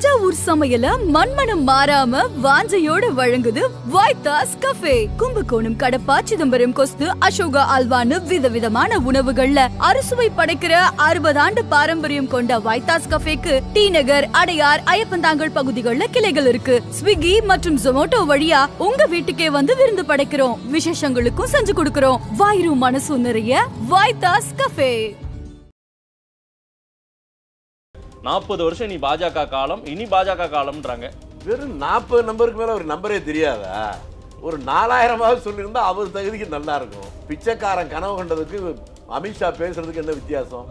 தஞ்சாவூர் சமையல மண்மனம் மாறாம வாஞ்சையோட வழங்குது வைத்தாஸ் கஃபே கும்பகோணம் கடப்பா சிதம்பரம் கொஸ்து அசோகா அல்வான்னு விதவிதமான உணவுகள்ல அறுசுவை படைக்கிற அறுபது ஆண்டு பாரம்பரியம் கொண்ட வைத்தாஸ் கஃபேக்கு டி நகர் அடையார் ஐயப்பந்தாங்கல் பகுதிகளில் கிளைகள் இருக்கு ஸ்விக்கி மற்றும் ஜொமோட்டோ வழியா உங்க வீட்டுக்கே வந்து விருந்து படைக்கிறோம் விசேஷங்களுக்கும் செஞ்சு கொடுக்கிறோம் வாயிரும் மனசும் நிறைய வைத்தாஸ் கஃபே நாற்பது வருஷம் நீ பாஜக காலம் இனி பாஜக காலம்ன்றாங்க வெறும் நாற்பது நம்பருக்கு மேல ஒரு நம்பரே தெரியாதா ஒரு நாலாயிரமாவது சொல்லியிருந்தா அவர் தகுதிக்கு நல்லா இருக்கும் பிச்சைக்காரன் கனவு கண்டதுக்கு அமித்ஷா பேசுறதுக்கு என்ன வித்தியாசம்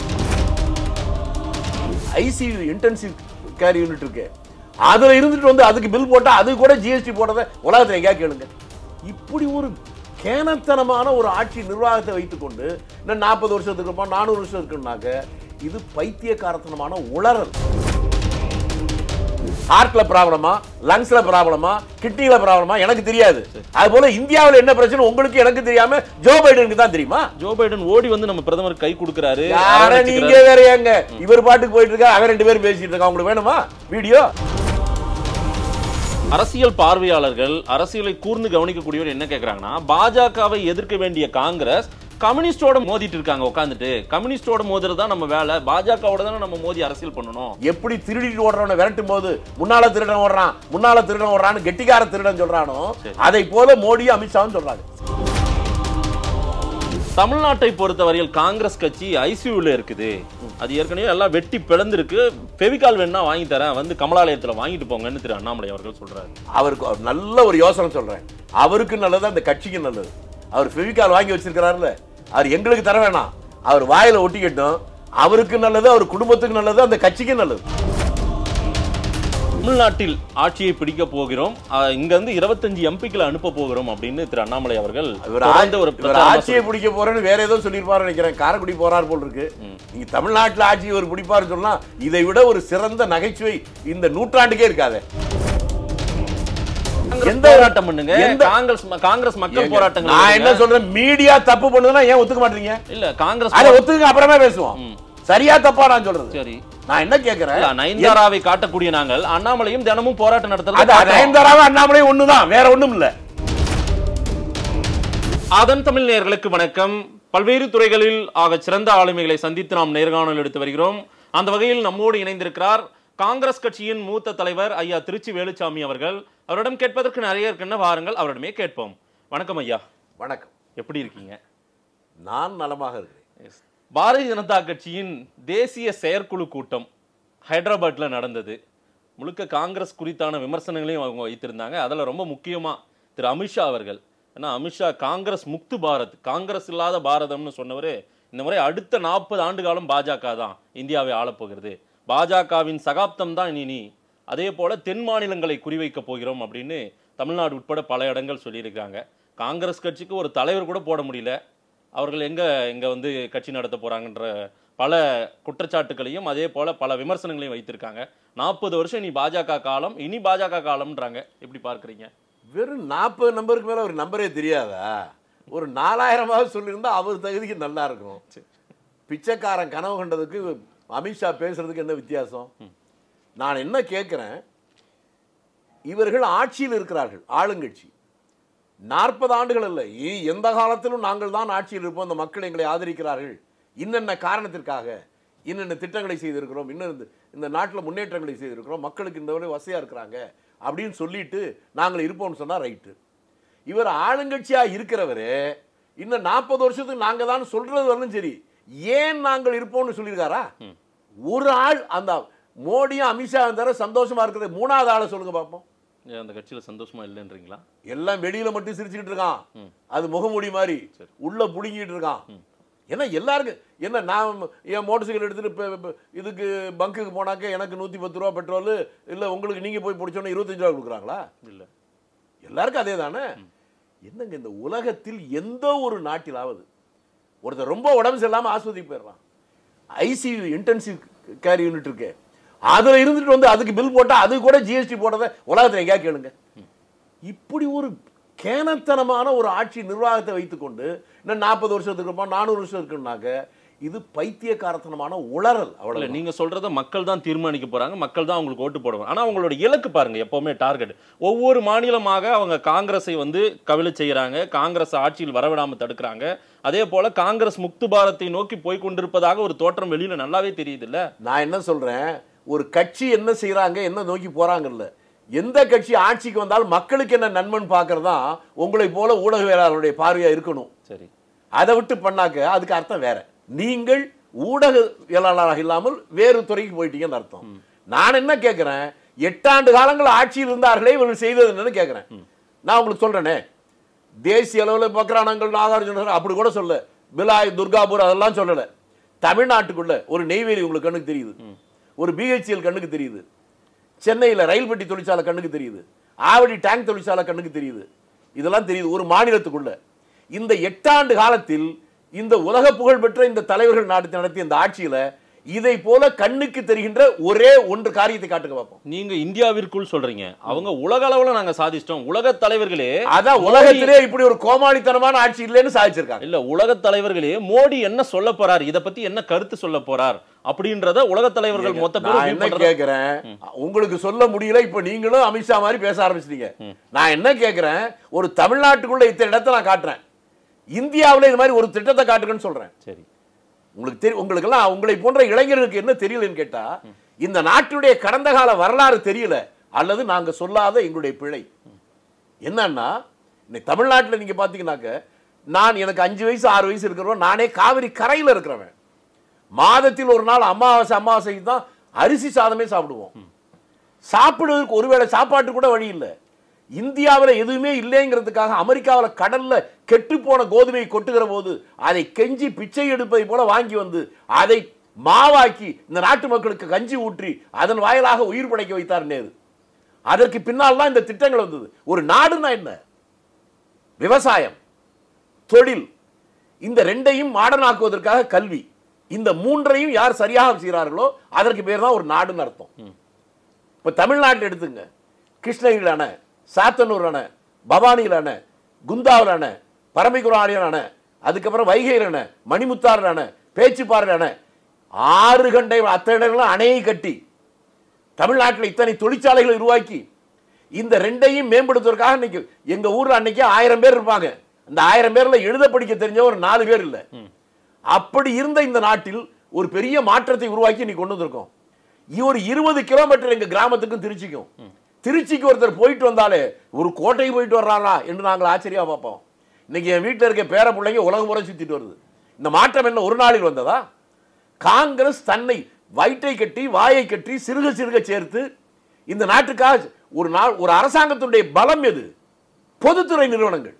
ஐசியூ இன்டென்சிவ் கேர் யூனிட் இருக்கு அதுல இருந்துட்டு வந்து அதுக்கு பில் போட்டா அது கூட ஜிஎஸ்டி போட்டதை உலகத்துல எங்கேயா கேளுங்க இப்படி ஒரு கேனத்தனமான ஒரு ஆட்சி நிர்வாகத்தை வைத்துக்கொண்டு இன்னும் நாற்பது வருஷத்துக்கு இருப்போம் நானூறு வருஷம் இருக்குன்னாக்க இது பைத்தியக்காரத்தனமான உளறல் ஹார்ட்ல ப்ராப்ளமா லங்ஸ்ல ப்ராப்ளமா கிட்னில ப்ராப்ளமா எனக்கு தெரியாது அது போல இந்தியாவில் என்ன பிரச்சனை உங்களுக்கு எனக்கு தெரியாம ஜோ பைடனுக்கு தான் தெரியுமா ஜோ பைடன் ஓடி வந்து நம்ம பிரதமர் கை கொடுக்கறாரு யார அரவணைச்சுக்கிறாரு. நீங்க வேற ஏங்க இவர் பாட்டுக்கு போயிட்டு இருக்கா அவன் ரெண்டு பேரும் பேசிட்டு இருக்கா உங்களுக்கு வேணுமா வீடியோ அரசியல் பார்வையாளர்கள் அரசியலை கூர்ந்து கவனிக்கக்கூடியவர் என்ன கேக்குறாங்கன்னா பாஜகவை எதிர்க்க வேண்டிய காங்கிரஸ் கம்யூனிஸ்டோட மோதிட்டு இருக்காங்க உட்காந்துட்டு கம்யூனிஸ்டோட மோதுறது தான் நம்ம வேலை பாஜகவோட தானே நம்ம மோதி அரசியல் பண்ணணும் எப்படி திருடிட்டு ஓடுறவனை விரட்டும் போது முன்னால திருடன் ஓடுறான் முன்னால திருடன் ஓடுறான்னு கெட்டிக்கார திருடன் சொல்றானோ அதை போல மோடியும் அமித்ஷாவும் சொல்றாங்க தமிழ்நாட்டை பொறுத்தவரையில் காங்கிரஸ் கட்சி ஐசியூல இருக்குது அது ஏற்கனவே எல்லாம் வெட்டி பிளந்திருக்கு ஃபெவிகால் வேணா வாங்கி தரேன் வந்து கமலாலயத்துல வாங்கிட்டு போங்கன்னு திரு அண்ணாமலை அவர்கள் சொல்றாரு அவருக்கு ஒரு நல்ல ஒரு யோசனை சொல்றேன் அவருக்கு நல்லது அந்த கட்சிக்கு நல்லது அவர் ஃபெவிகால் வாங்கி வச்சிருக்கிறாருல அவர் எங்களுக்கு தர வேணாம் அவர் வாயில ஒட்டிக்கட்டும் அவருக்கு நல்லது அவர் குடும்பத்துக்கு நல்லது அந்த கட்சிக்கு நல்லது தமிழ்நாட்டில் ஆட்சியை பிடிக்க போகிறோம் அஹ் இங்க இருந்து இருபத்தஞ்சு எம்பிக்களை அனுப்ப போகிறோம் அப்படின்னு திரு அண்ணாமலை அவர்கள் இவர் தொடர்ந்து ஒரு இவர் பிரச்சாரமா ஆட்சியை பிடிக்க போறேன்னு வேற ஏதோ சொல்லியிருப்பாரு நினைக்கிறேன் காரைக்குடி போறார் போல் இருக்கு நீங்க தமிழ்நாட்டுல ஆட்சியை ஒரு பிடிப்பாருன்னு சொன்னா இதை விட ஒரு சிறந்த நகைச்சுவை இந்த நூற்றாண்டுக்கே இருக்காதே காங்கிரஸ் எந்த- போராட்டம் பண்ணுங்க எந்த- காங்கிரஸ் காங்கிரஸ் மக்கள் போராட்டங்கள் நான் என்ன பண்ணுங்க. சொல்றேன் மீடியா தப்பு பண்ணுதுன்னா ஏன் ஒத்துக்க மாட்டீங்க இல்ல காங்கிரஸ் அதை ஒத்துக்க அப்புறமே பேசுவோம் சரியா தப்பா நான் சொல்றது சரி நான் என்ன கேக்குறேன் இல்ல, நயன்தாராவை காட்டக்கூடிய நாங்கள் அண்ணாமலையும் தினமும் போராட்டம் அது நடத்துறது நயன்தாராவும் அண்ணாமலையும் ஒண்ணுதான் வேற ஒண்ணும் இல்ல அதன் தமிழ் நேயர்களுக்கு வணக்கம் பல்வேறு துறைகளில் ஆக சிறந்த ஆளுமைகளை சந்தித்து நாம் நேர்காணல் எடுத்து வருகிறோம் அந்த வகையில் நம்மோடு இணைந்திருக்கிறார் காங்கிரஸ் கட்சியின் மூத்த தலைவர் ஐயா திருச்சி வேலுச்சாமி அவர்கள் அவரிடம் கேட்பதற்கு நிறைய இருக்குன்னு வாருங்கள் அவரிடமே கேட்போம் வணக்கம் ஐயா வணக்கம் எப்படி இருக்கீங்க நான் நலமாக இருக்கிறேன் பாரதிய ஜனதா கட்சியின் தேசிய செயற்குழு கூட்டம் ஹைதராபாத்ல நடந்தது முழுக்க காங்கிரஸ் குறித்தான விமர்சனங்களையும் அவங்க வைத்திருந்தாங்க அதில் ரொம்ப முக்கியமா திரு அமித்ஷா அவர்கள் ஏன்னா அமித்ஷா காங்கிரஸ் முக்து பாரத் காங்கிரஸ் இல்லாத பாரதம்னு சொன்னவர் இந்த முறை அடுத்த நாற்பது ஆண்டு காலம் பாஜக தான் இந்தியாவை ஆளப்போகிறது பாஜகவின் சகாப்தம் தான் இனி நீ அதே போல தென் மாநிலங்களை குறிவைக்க போகிறோம் அப்படின்னு தமிழ்நாடு உட்பட பல இடங்கள் சொல்லியிருக்காங்க காங்கிரஸ் கட்சிக்கு ஒரு தலைவர் கூட போட முடியல அவர்கள் எங்க எங்க வந்து கட்சி நடத்த போறாங்கன்ற பல குற்றச்சாட்டுகளையும் அதே போல பல விமர்சனங்களையும் வைத்திருக்காங்க நாற்பது வருஷம் இனி பாஜக காலம் இனி பாஜக காலம்ன்றாங்க எப்படி பார்க்கறீங்க வெறும் நாற்பது நம்பருக்கு மேல ஒரு நம்பரே தெரியாதா ஒரு நாலாயிரமாவது சொல்லியிருந்தா அவர் தகுதிக்கு நல்லா இருக்கும் பிச்சைக்காரன் கனவு கண்டதுக்கு அமித்ஷா பேசுறதுக்கு என்ன வித்தியாசம் நான் என்ன கேட்கிறேன் இவர்கள் ஆட்சியில் இருக்கிறார்கள் ஆளுங்கட்சி நாற்பது ஆண்டுகள் அல்ல இ- எந்த காலத்திலும் நாங்கள் தான் ஆட்சியில் இருப்போம் இந்த மக்கள் எங்களை ஆதரிக்கிறார்கள் இன்னென்ன காரணத்திற்காக இன்னென்ன திட்டங்களை செய்திருக்கிறோம் இன்னும் இந்த- இந்த நாட்டில் முன்னேற்றங்களை செய்திருக்கிறோம் மக்களுக்கு இந்த வரை வசதியாக இருக்கிறாங்க அப்படின்னு சொல்லிட்டு நாங்கள் இருப்போம்னு சொன்னா ரைட்டு இவர் ஆளுங்கட்சியா இருக்கிறவரு இன்னும் நாற்பது வருஷத்துக்கு நாங்க தான் சொல்றது வரலும் சரி ஏன் நாங்கள் இருப்போம்னு சொல்லியிருக்காரா ஒரு ஆள் அந்த மோடியும் அமித்ஷா தவிர சந்தோஷமா இருக்கிறது மூணாவது ஆளை சொல்லுங்க பார்ப்போம் ஏன் அந்த கட்சியில சந்தோஷமா இல்லைன்றீங்களா எல்லாம் வெளியில மட்டும் சிரிச்சுக்கிட்டு இருக்கான் அது முகமூடி மாதிரி உள்ள புடுங்கிட்டு இருக்கான் ஏன்னா எல்லாருக்கும் என்ன நான் என் மோட்டர் சைக்கிள் எடுத்துட்டு இப்ப- இப்ப இதுக்கு பங்குக்கு போனாக்க எனக்கு நூத்தி பத்து ரூபா பெட்ரோல் இல்ல உங்களுக்கு நீங்க போய் பிடிச்சோன்னா இருபத்தஞ்சு ரூபா கொடுக்குறாங்களா இல்ல எல்லாருக்கும் அதே தானே என்னங்க இந்த உலகத்தில் எந்த ஒரு நாட்டிலாவது ஒருத்தர் ரொம்ப உடம்பு சரியில்லாம ஆஸ்பத்திரிக்கு போயிடுறான் ஐசியூ இன்டென்சிவ் கேர் யூனிட் இருக்கு அதுல இருந்துட்டு வந்து அதுக்கு பில் போட்டா அது கூட ஜிஎஸ்டி போட்டதை உலகத்துல எங்கேயா கேளுங்க இப்படி ஒரு கேனத்தனமான ஒரு ஆட்சி நிர்வாகத்தை வைத்துக்கொண்டு இன்னும் நாற்பது வருஷத்துக்கு இருப்போம் நானூறு வருஷம் இருக்குன்னாக்க இது பைத்தியக்காரத்தனமான உளறல் இல்ல அவ்வளவு நீங்க சொல்றத மக்கள் தான் தீர்மானிக்க போறாங்க மக்கள் தான் அவங்களுக்கு ஓட்டு போடுவாங்க ஆனா அவங்களோட இலக்கு பாருங்க எப்பவுமே டார்கெட் ஒவ்வொரு மாநிலமாக அவங்க காங்கிரஸை வந்து கவிழ செய்யறாங்க காங்கிரஸ் ஆட்சியில் வரவிடாம தடுக்கிறாங்க அதே போல காங்கிரஸ் முக்து பாரத்தை நோக்கி போய் கொண்டிருப்பதாக ஒரு தோற்றம் வெளியில நல்லாவே தெரியுது இல்ல நான் என்ன சொல்றேன் ஒரு கட்சி என்ன செய்றாங்க என்ன நோக்கி போறாங்கல்ல எந்த கட்சி ஆட்சிக்கு வந்தாலும் மக்களுக்கு என்ன நன்மைன்னு பார்க்கறதா உங்களை போல ஊடகவியலாளருடைய பார்வையா இருக்கணும் சரி அதை விட்டு பண்ணாக்க அதுக்கு அர்த்தம் வேற நீங்கள் ஊடகவியலாளராக இல்லாமல் வேறு துறைக்கு போயிட்டீங்கன்னு அர்த்தம் நான் என்ன கேட்கிறேன் எட்டாண்டு காலங்கள் ஆட்சியில் இருந்தார்களே இவர்கள் செய்தது என்னன்னு கேட்கிறேன் நான் உங்களுக்கு சொல்றேனே தேசிய அளவில் பக்ரானங்கள் நாகார்ஜுன அப்படி கூட சொல்ல பிலாய் துர்காபூர் அதெல்லாம் சொல்லல தமிழ்நாட்டுக்குள்ள ஒரு நெய்வேலி உங்களுக்கு கண்ணுக்கு தெரியுது ஒரு பிஹெச்எல் கண்ணுக்கு தெரியுது சென்னையில் ரயில் பெட்டி தொழிற்சாலை கண்ணுக்கு தெரியுது ஆவடி டேங்க் தொழிற்சாலை கண்ணுக்கு தெரியுது இதெல்லாம் தெரியுது ஒரு மாநிலத்துக்குள்ள இந்த எட்டாண்டு காலத்தில் இந்த உலக புகழ் பெற்ற இந்த தலைவர்கள் நாட்டு நடத்திய இந்த ஆட்சியில இதை போல கண்ணுக்கு தெரிகின்ற ஒரே ஒன்று காரியத்தை காட்டுங்க பார்ப்போம் நீங்க இந்தியாவிற்குள் சொல்றீங்க அவங்க உலக அளவுல நாங்க சாதிச்சிட்டோம் உலக தலைவர்களே அதான் உலகத்திலே இப்படி ஒரு கோமாளித்தனமான ஆட்சி இல்லைன்னு சாதிச்சிருக்காங்க இல்ல உலக தலைவர்களே மோடி என்ன சொல்ல போறார் இத பத்தி என்ன கருத்து சொல்ல போறார் அப்படின்றத உலக தலைவர்கள் மொத்த நான் பேரும் என்ன feel பண்றது- கேக்குறேன் உங்களுக்கு சொல்ல முடியல இப்ப நீங்களும் அமித்ஷா மாதிரி பேச ஆரம்பிச்சிட்டீங்க நான் என்ன கேக்குறேன் ஒரு தமிழ்நாட்டுக்குள்ள இத்தனை இடத்தை நான் காட்டுறேன் இந்தியாவுல இது மாதிரி ஒரு திட்டத்தை காட்டுங்கன்னு சொல்றேன் சரி உங்களுக்கு தெரியும் உங்களுக்கெல்லாம் உங்களை போன்ற இளைஞர்களுக்கு என்ன தெரியலன்னு கேட்டா இந்த நாட்டுடைய கடந்த கால வரலாறு தெரியல அல்லது நாங்க சொல்லாத எங்களுடைய பிழை என்னன்னா இன்னைக்கு தமிழ்நாட்டுல நீங்க பாத்தீங்கன்னாக்க நான் எனக்கு அஞ்சு வயசு ஆறு வயசு இருக்கிறவன் நானே காவிரி கரையில இருக்கிறவன் மாதத்தில் ஒரு நாள் அமாவாசை அமாவாசைக்கு தான் அரிசி சாதமே சாப்பிடுவோம் சாப்பிடுவதற்கு ஒருவேளை சாப்பாட்டு கூட வழி இல்லை இந்தியாவில் எதுவுமே இல்லைங்கிறதுக்காக அமெரிக்காவில் கடல்ல கெட்டுப்போன கோதுமையை கொட்டுகிற போது அதை கெஞ்சி பிச்சை எடுப்பதை போல வாங்கி வந்து அதை மாவாக்கி இந்த நாட்டு மக்களுக்கு கஞ்சி ஊற்றி அதன் வாயிலாக உயிர் படைக்க வைத்தார் நேரு அதற்கு பின்னால் தான் இந்த திட்டங்கள் வந்தது ஒரு நாடுனா என்ன விவசாயம் தொழில் இந்த ரெண்டையும் மாடர்ன் ஆக்குவதற்காக கல்வி இந்த மூன்றையும் யார் சரியாக செய்கிறார்களோ அதற்கு பேர் தான் ஒரு நாடுன்னு அர்த்தம் இப்ப தமிழ்நாட்டில் எடுத்துங்க கிருஷ்ணகிரியில் அணை சாத்தனூர் அணை பவானியில் அணை குந்தாவில் அணை பரம்பிக்குராணியர் அணை அதுக்கப்புறம் வைகையில் அணை மணிமுத்தாறு அணை பேச்சுப்பாறை அணை ஆறு கண்டை அத்தனை இடங்களும் அணையை கட்டி தமிழ்நாட்டில் இத்தனை தொழிற்சாலைகளை உருவாக்கி இந்த ரெண்டையும் மேம்படுத்துவதற்காக இன்னைக்கு எங்க ஊர்ல அன்னைக்கு ஆயிரம் பேர் இருப்பாங்க அந்த ஆயிரம் பேர்ல எழுத படிக்க தெரிஞ்ச ஒரு நாலு பேர் இல்ல அப்படி இருந்த இந்த நாட்டில் ஒரு பெரிய மாற்றத்தை உருவாக்கி இன்னைக்கு கொண்டு வந்திருக்கோம் இ- ஒரு இருபது கிலோமீட்டர் எங்க கிராமத்துக்கும் திருச்சிக்கும் திருச்சிக்கு ஒருத்தர் போயிட்டு வந்தாலே ஒரு கோட்டைக்கு போயிட்டு வர்றாரா என்று நாங்கள் ஆச்சரியமா பார்ப்போம் இன்னைக்கு என் வீட்டில் இருக்க பேர பிள்ளைங்க உலகம் முறை சுத்திட்டு வருது இந்த மாற்றம் என்ன ஒரு நாளில் வந்ததா காங்கிரஸ் தன்னை வயிற்றை கட்டி வாயை கட்டி சிறுக சிறுக சேர்த்து இந்த நாட்டுக்காக ஒரு நாள் ஒரு அரசாங்கத்துடைய பலம் எது பொதுத்துறை நிறுவனங்கள்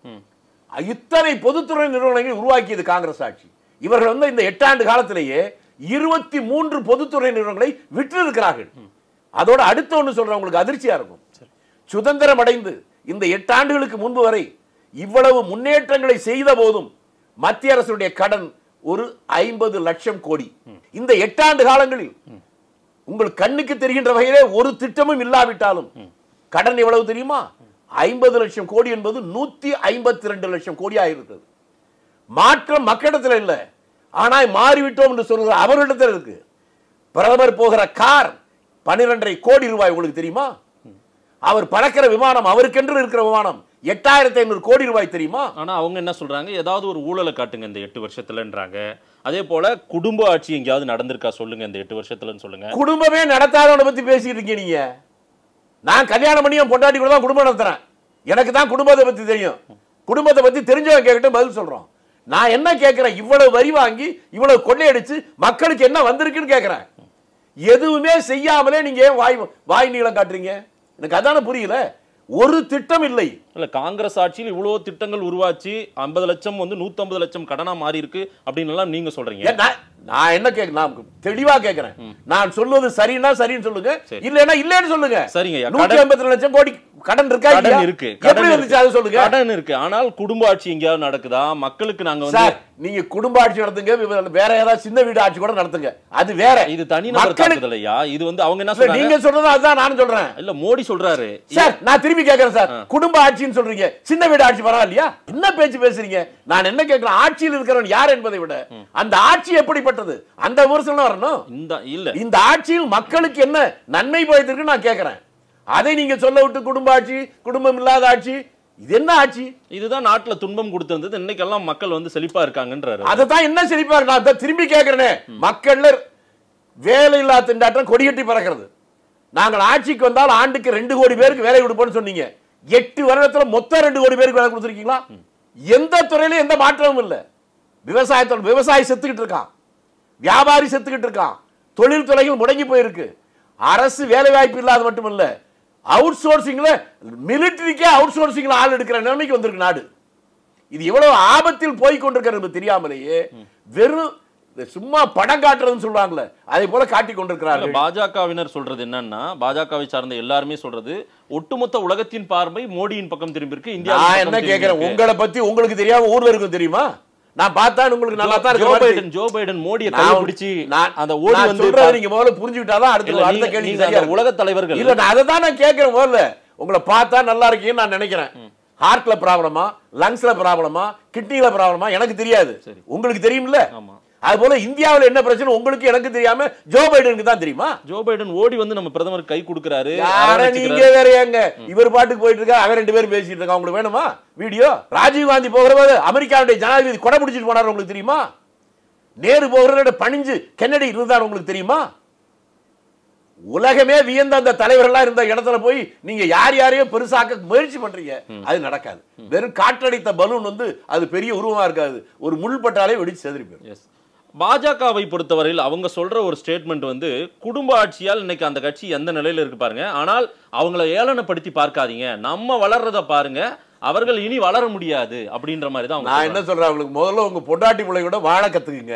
இத்தனை பொதுத்துறை நிறுவனங்களை உருவாக்கியது காங்கிரஸ் ஆட்சி இவர்கள் வந்து இந்த எட்டாண்டு காலத்திலேயே இருபத்தி மூன்று பொதுத்துறை நிறுவனங்களை விற்றிருக்கிறார்கள் அதோட அடுத்த ஒன்று சொல்றேன் உங்களுக்கு அதிர்ச்சியா இருக்கும் சுதந்திரம் அடைந்து இந்த எட்டாண்டுகளுக்கு முன்பு வரை இவ்வளவு முன்னேற்றங்களை செய்த போதும் மத்திய அரசுடைய கடன் ஒரு ஐம்பது லட்சம் கோடி இந்த எட்டாண்டு காலங்களில் உங்கள் கண்ணுக்கு தெரிகின்ற வகையிலே ஒரு திட்டமும் இல்லாவிட்டாலும் கடன் எவ்வளவு தெரியுமா ஐம்பது லட்சம் கோடி என்பது நூத்தி ஐம்பத்தி ரெண்டு லட்சம் கோடியாக இருக்கிறது மாற்றம் மக்களிடத்தில் இல்லை ஆனால் மாறிவிட்டோம் என்று சொல்கிற அவர்களிடத்தில் இருக்கு பிரதமர் போகிற கார் பன்னிரெண்டரை கோடி ரூபாய் உங்களுக்கு தெரியுமா அவர் பறக்கிற விமானம் அவருக்கென்று இருக்கிற விமானம் எட்டாயிரத்தி ஐநூறு கோடி ரூபாய் தெரியுமா ஆனா அவங்க என்ன சொல்றாங்க ஏதாவது ஒரு ஊழலை காட்டுங்க இந்த எட்டு வருஷத்துலன்றாங்க அதே போல குடும்ப ஆட்சி எங்கேயாவது நடந்திருக்கா சொல்லுங்க இந்த எட்டு வருஷத்துலன்னு சொல்லுங்க குடும்பமே நடத்தாதவனை பத்தி பேசிட்டு இருக்கீங்க நீங்க நான் கல்யாணம் பண்ணி என் பொண்டாட்டி கூட தான் குடும்பம் நடத்துறேன் எனக்கு தான் குடும்பத்தை பத்தி தெரியும் குடும்பத்தை பத்தி தெரிஞ்சவங்க கேட்கட்டும் பதில் சொல்றோம் நான் என்ன கேட்கிறேன் இவ்வளவு வரி வாங்கி இவ்வளவு கொள்ளையடிச்சு மக்களுக்கு என்ன வந்திருக்குன்னு கேட்கிறேன் எதுவுமே செய்யாமலே நீங்க ஏன் வாய் வாய் நீளம் காட்டுறீங்க எனக்கு அதான புரியல ஒரு திட்டம் இல்லை இல்ல காங்கிரஸ் ஆட்சியில் இவ்வளவு திட்டங்கள் உருவாச்சு ஐம்பது லட்சம் வந்து 150 லட்சம் கடனா மாறி இருக்கு அப்படின்னு எல்லாம் நீங்க சொல்றீங்க ஏன் நான் நான் என்ன கேட்க நான் தெளிவா கேட்கிறேன் நான் சொல்வது சரின்னா சரின்னு சொல்லுங்க சரி. இல்லைன்னா இல்லைன்னு சொல்லுங்க சரிங்க ஐயா. நூத்தி கடன்- ஐம்பத்தி லட்சம் கோடி கடன் இருக்கா கடன் இல்லையா? இருக்கு எப்படி கடன் வந்துச்சு அதை இருக்கு. சொல்லுங்க கடன் இருக்கு ஆனால் குடும்ப ஆட்சி எங்கேயாவது நடக்குதா மக்களுக்கு நாங்க வந்து சார் நீங்க குடும்ப ஆட்சி நடத்துங்க வி- வேற ஏதாவது சின்ன வீடு ஆட்சி கூட நடத்துங்க அது வேற இது தனிநபர் மக்களுக்கு தாக்குதல் ஐயா இது வந்து அவங்க என்ன இல்ல, சொல்றாங்க நீங்க சொல்றது அதுதான் நானும் சொல்றேன் இல்ல மோடி சொல்றாரு சார் நான் திரும்பி கேட்கறேன் சார் குடும்ப ஆட்சின்னு சொல்றீங்க சின்ன வீடு ஆட்சி பரவாயில்லையா என்ன பேச்சு பேசுறீங்க நான் என்ன கேட்கிறேன் ஆட்சியில் இருக்கிறவன் யார் என்பதை விட அந்த ஆட்சி எப்படிப்பட்டது அந்த விமர்சனம் வரணும் இந்த இல்ல இந்த ஆட்சியில் மக்களுக்கு என்ன நன்மை பயத்திற்கு நான் கேட்கிறேன் அதை நீங்க சொல்ல விட்டு குடும்ப ஆட்சி குடும்பம் இல்லாத ஆட்சி இது என்ன ஆட்சி இதுதான் நாட்டுல துன்பம் கொடுத்திருந்தது இன்னைக்கெல்லாம் மக்கள் வந்து செழிப்பா இருக்காங்கன்றாரு அதை தான் என்ன செழிப்பாரு நான் அதான் திரும்பி கேட்கிறேனே மக்கள்ல வேலை இல்லா திண்டாட்டம் கொடியட்டி பறக்கிறது நாங்கள் ஆட்சிக்கு வந்தால் ஆண்டுக்கு ரெண்டு கோடி பேருக்கு வேலை கொடுப்போம்னு சொன்னீங்க எட்டு வருடத்துல மொத்தம் ரெண்டு கோடி பேருக்கு வேலை கொடுத்துருக்கீங்களா எந்த துறையிலும் எந்த மாற்றமும் இல்லை விவசாயத்தோட விவசாயி செத்துக்கிட்டு இருக்கான் வியாபாரி செத்துக்கிட்டு இருக்கான் தொழில் துறைகள் முடங்கி போயிருக்கு அரசு வேலை வாய்ப்பு இல்லாத மட்டுமல்ல அவுட் சோர்சிங்ல மிலிட்டரிக்கே அவுட் சோர்சிங்ல ஆள் எடுக்கிற நிலைமைக்கு வந்திருக்கு நாடு இது எவ்வளவு ஆபத்தில் போய் கொண்டிருக்கிறது தெரியாமலேயே வெறும் இந்த சும்மா படம் காட்டுறதுன்னு சொல்றாங்களே அதே போல காட்டி இல்ல, கொண்டிருக்கிறார்கள் பாஜகவினர் சொல்றது என்னன்னா பாஜகவை சார்ந்த எல்லாருமே சொல்றது ஒட்டுமொத்த உலகத்தின் பார்வை மோடியின் பக்கம் திரும்பி இருக்கு இந்தியா நான் என்ன கேக்குறேன் உங்களை பத்தி உங்களுக்கு தெரியாம ஊர்ல இருக்கும் தெரியுமா நான் பார்த்தா உங்களுக்கு நல்லா தான் ஜோ இருக்கு பைடன் ஜோ பைடன் மோடியை நான் கைப்பிடிச்சு நான் அந்த ஓடி நான் வந்து சொல்றதை நீங்க முதல்ல புரிஞ்சுக்கிட்டாதான் அடுத்த இல்ல, அடுத்த நீங்க- கேள்வி நீங்க சரியா அந்த இருக்கும். உலக தலைவர்கள் இல்ல நான் அதை தான் நான் கேட்கிறேன் முதல்ல உங்களை பார்த்தா நல்லா இருக்கீங்கன்னு நான் நினைக்கிறேன் ஹார்ட்ல ப்ராப்ளமா லங்ஸ்ல ப்ராப்ளமா கிட்னில ப்ராப்ளமா எனக்கு தெரியாது சரி. உங்களுக்கு தெரியும்ல ஆமா அது போல இந்தியாவுல என்ன பிரச்சனை உங்களுக்கு எனக்கு தெரியாம ஜோ பைடனுக்கு தான் தெரியுமா ஜோ பைடன் ஓடி வந்து நம்ம பிரதமர் கை கொடுக்கறாரு யார அரவணைச்சுக்கிறாரு. நீங்க வேற ஏங்க இவர் பாட்டுக்கு போயிட்டு இருக்கா அவன் ரெண்டு பேரும் பேசிட்டு இருக்கா உங்களுக்கு வேணுமா வீடியோ ராஜீவ் காந்தி போகிறபோது அமெரிக்காவுடைய ஜனாதிபதி கொடை பிடிச்சிட்டு போனார் உங்களுக்கு தெரியுமா நேரு போகிறத பணிஞ்சு கென்னடி இருந்தார் உங்களுக்கு தெரியுமா உலகமே வியந்த அந்த தலைவர்களா இருந்த இடத்துல போய் நீங்க யார் யாரையோ பெருசாக்க முயற்சி பண்றீங்க அது நடக்காது வெறும் காற்றடித்த பலூன் வந்து அது பெரிய உருவமா இருக்காது ஒரு முள் பட்டாலே வெடிச்சு செதறி போயிடும் எஸ் பாஜகவை பொறுத்தவரையில் அவங்க சொல்ற ஒரு ஸ்டேட்மெண்ட் வந்து குடும்ப ஆட்சியால் இன்னைக்கு அந்த கட்சி எந்த நிலையில இருக்கு பாருங்க ஆனால் அவங்கள ஏளனப்படுத்தி பார்க்காதீங்க நம்ம வளர்றத பாருங்க அவர்கள் இனி வளர முடியாது அப்படின்ற மாதிரி தான் அவங்க நான் என்ன சொல்றேன் அவங்களுக்கு முதல்ல உங்க பொண்டாட்டி பிள்ளை கூட வாழ கத்துக்குங்க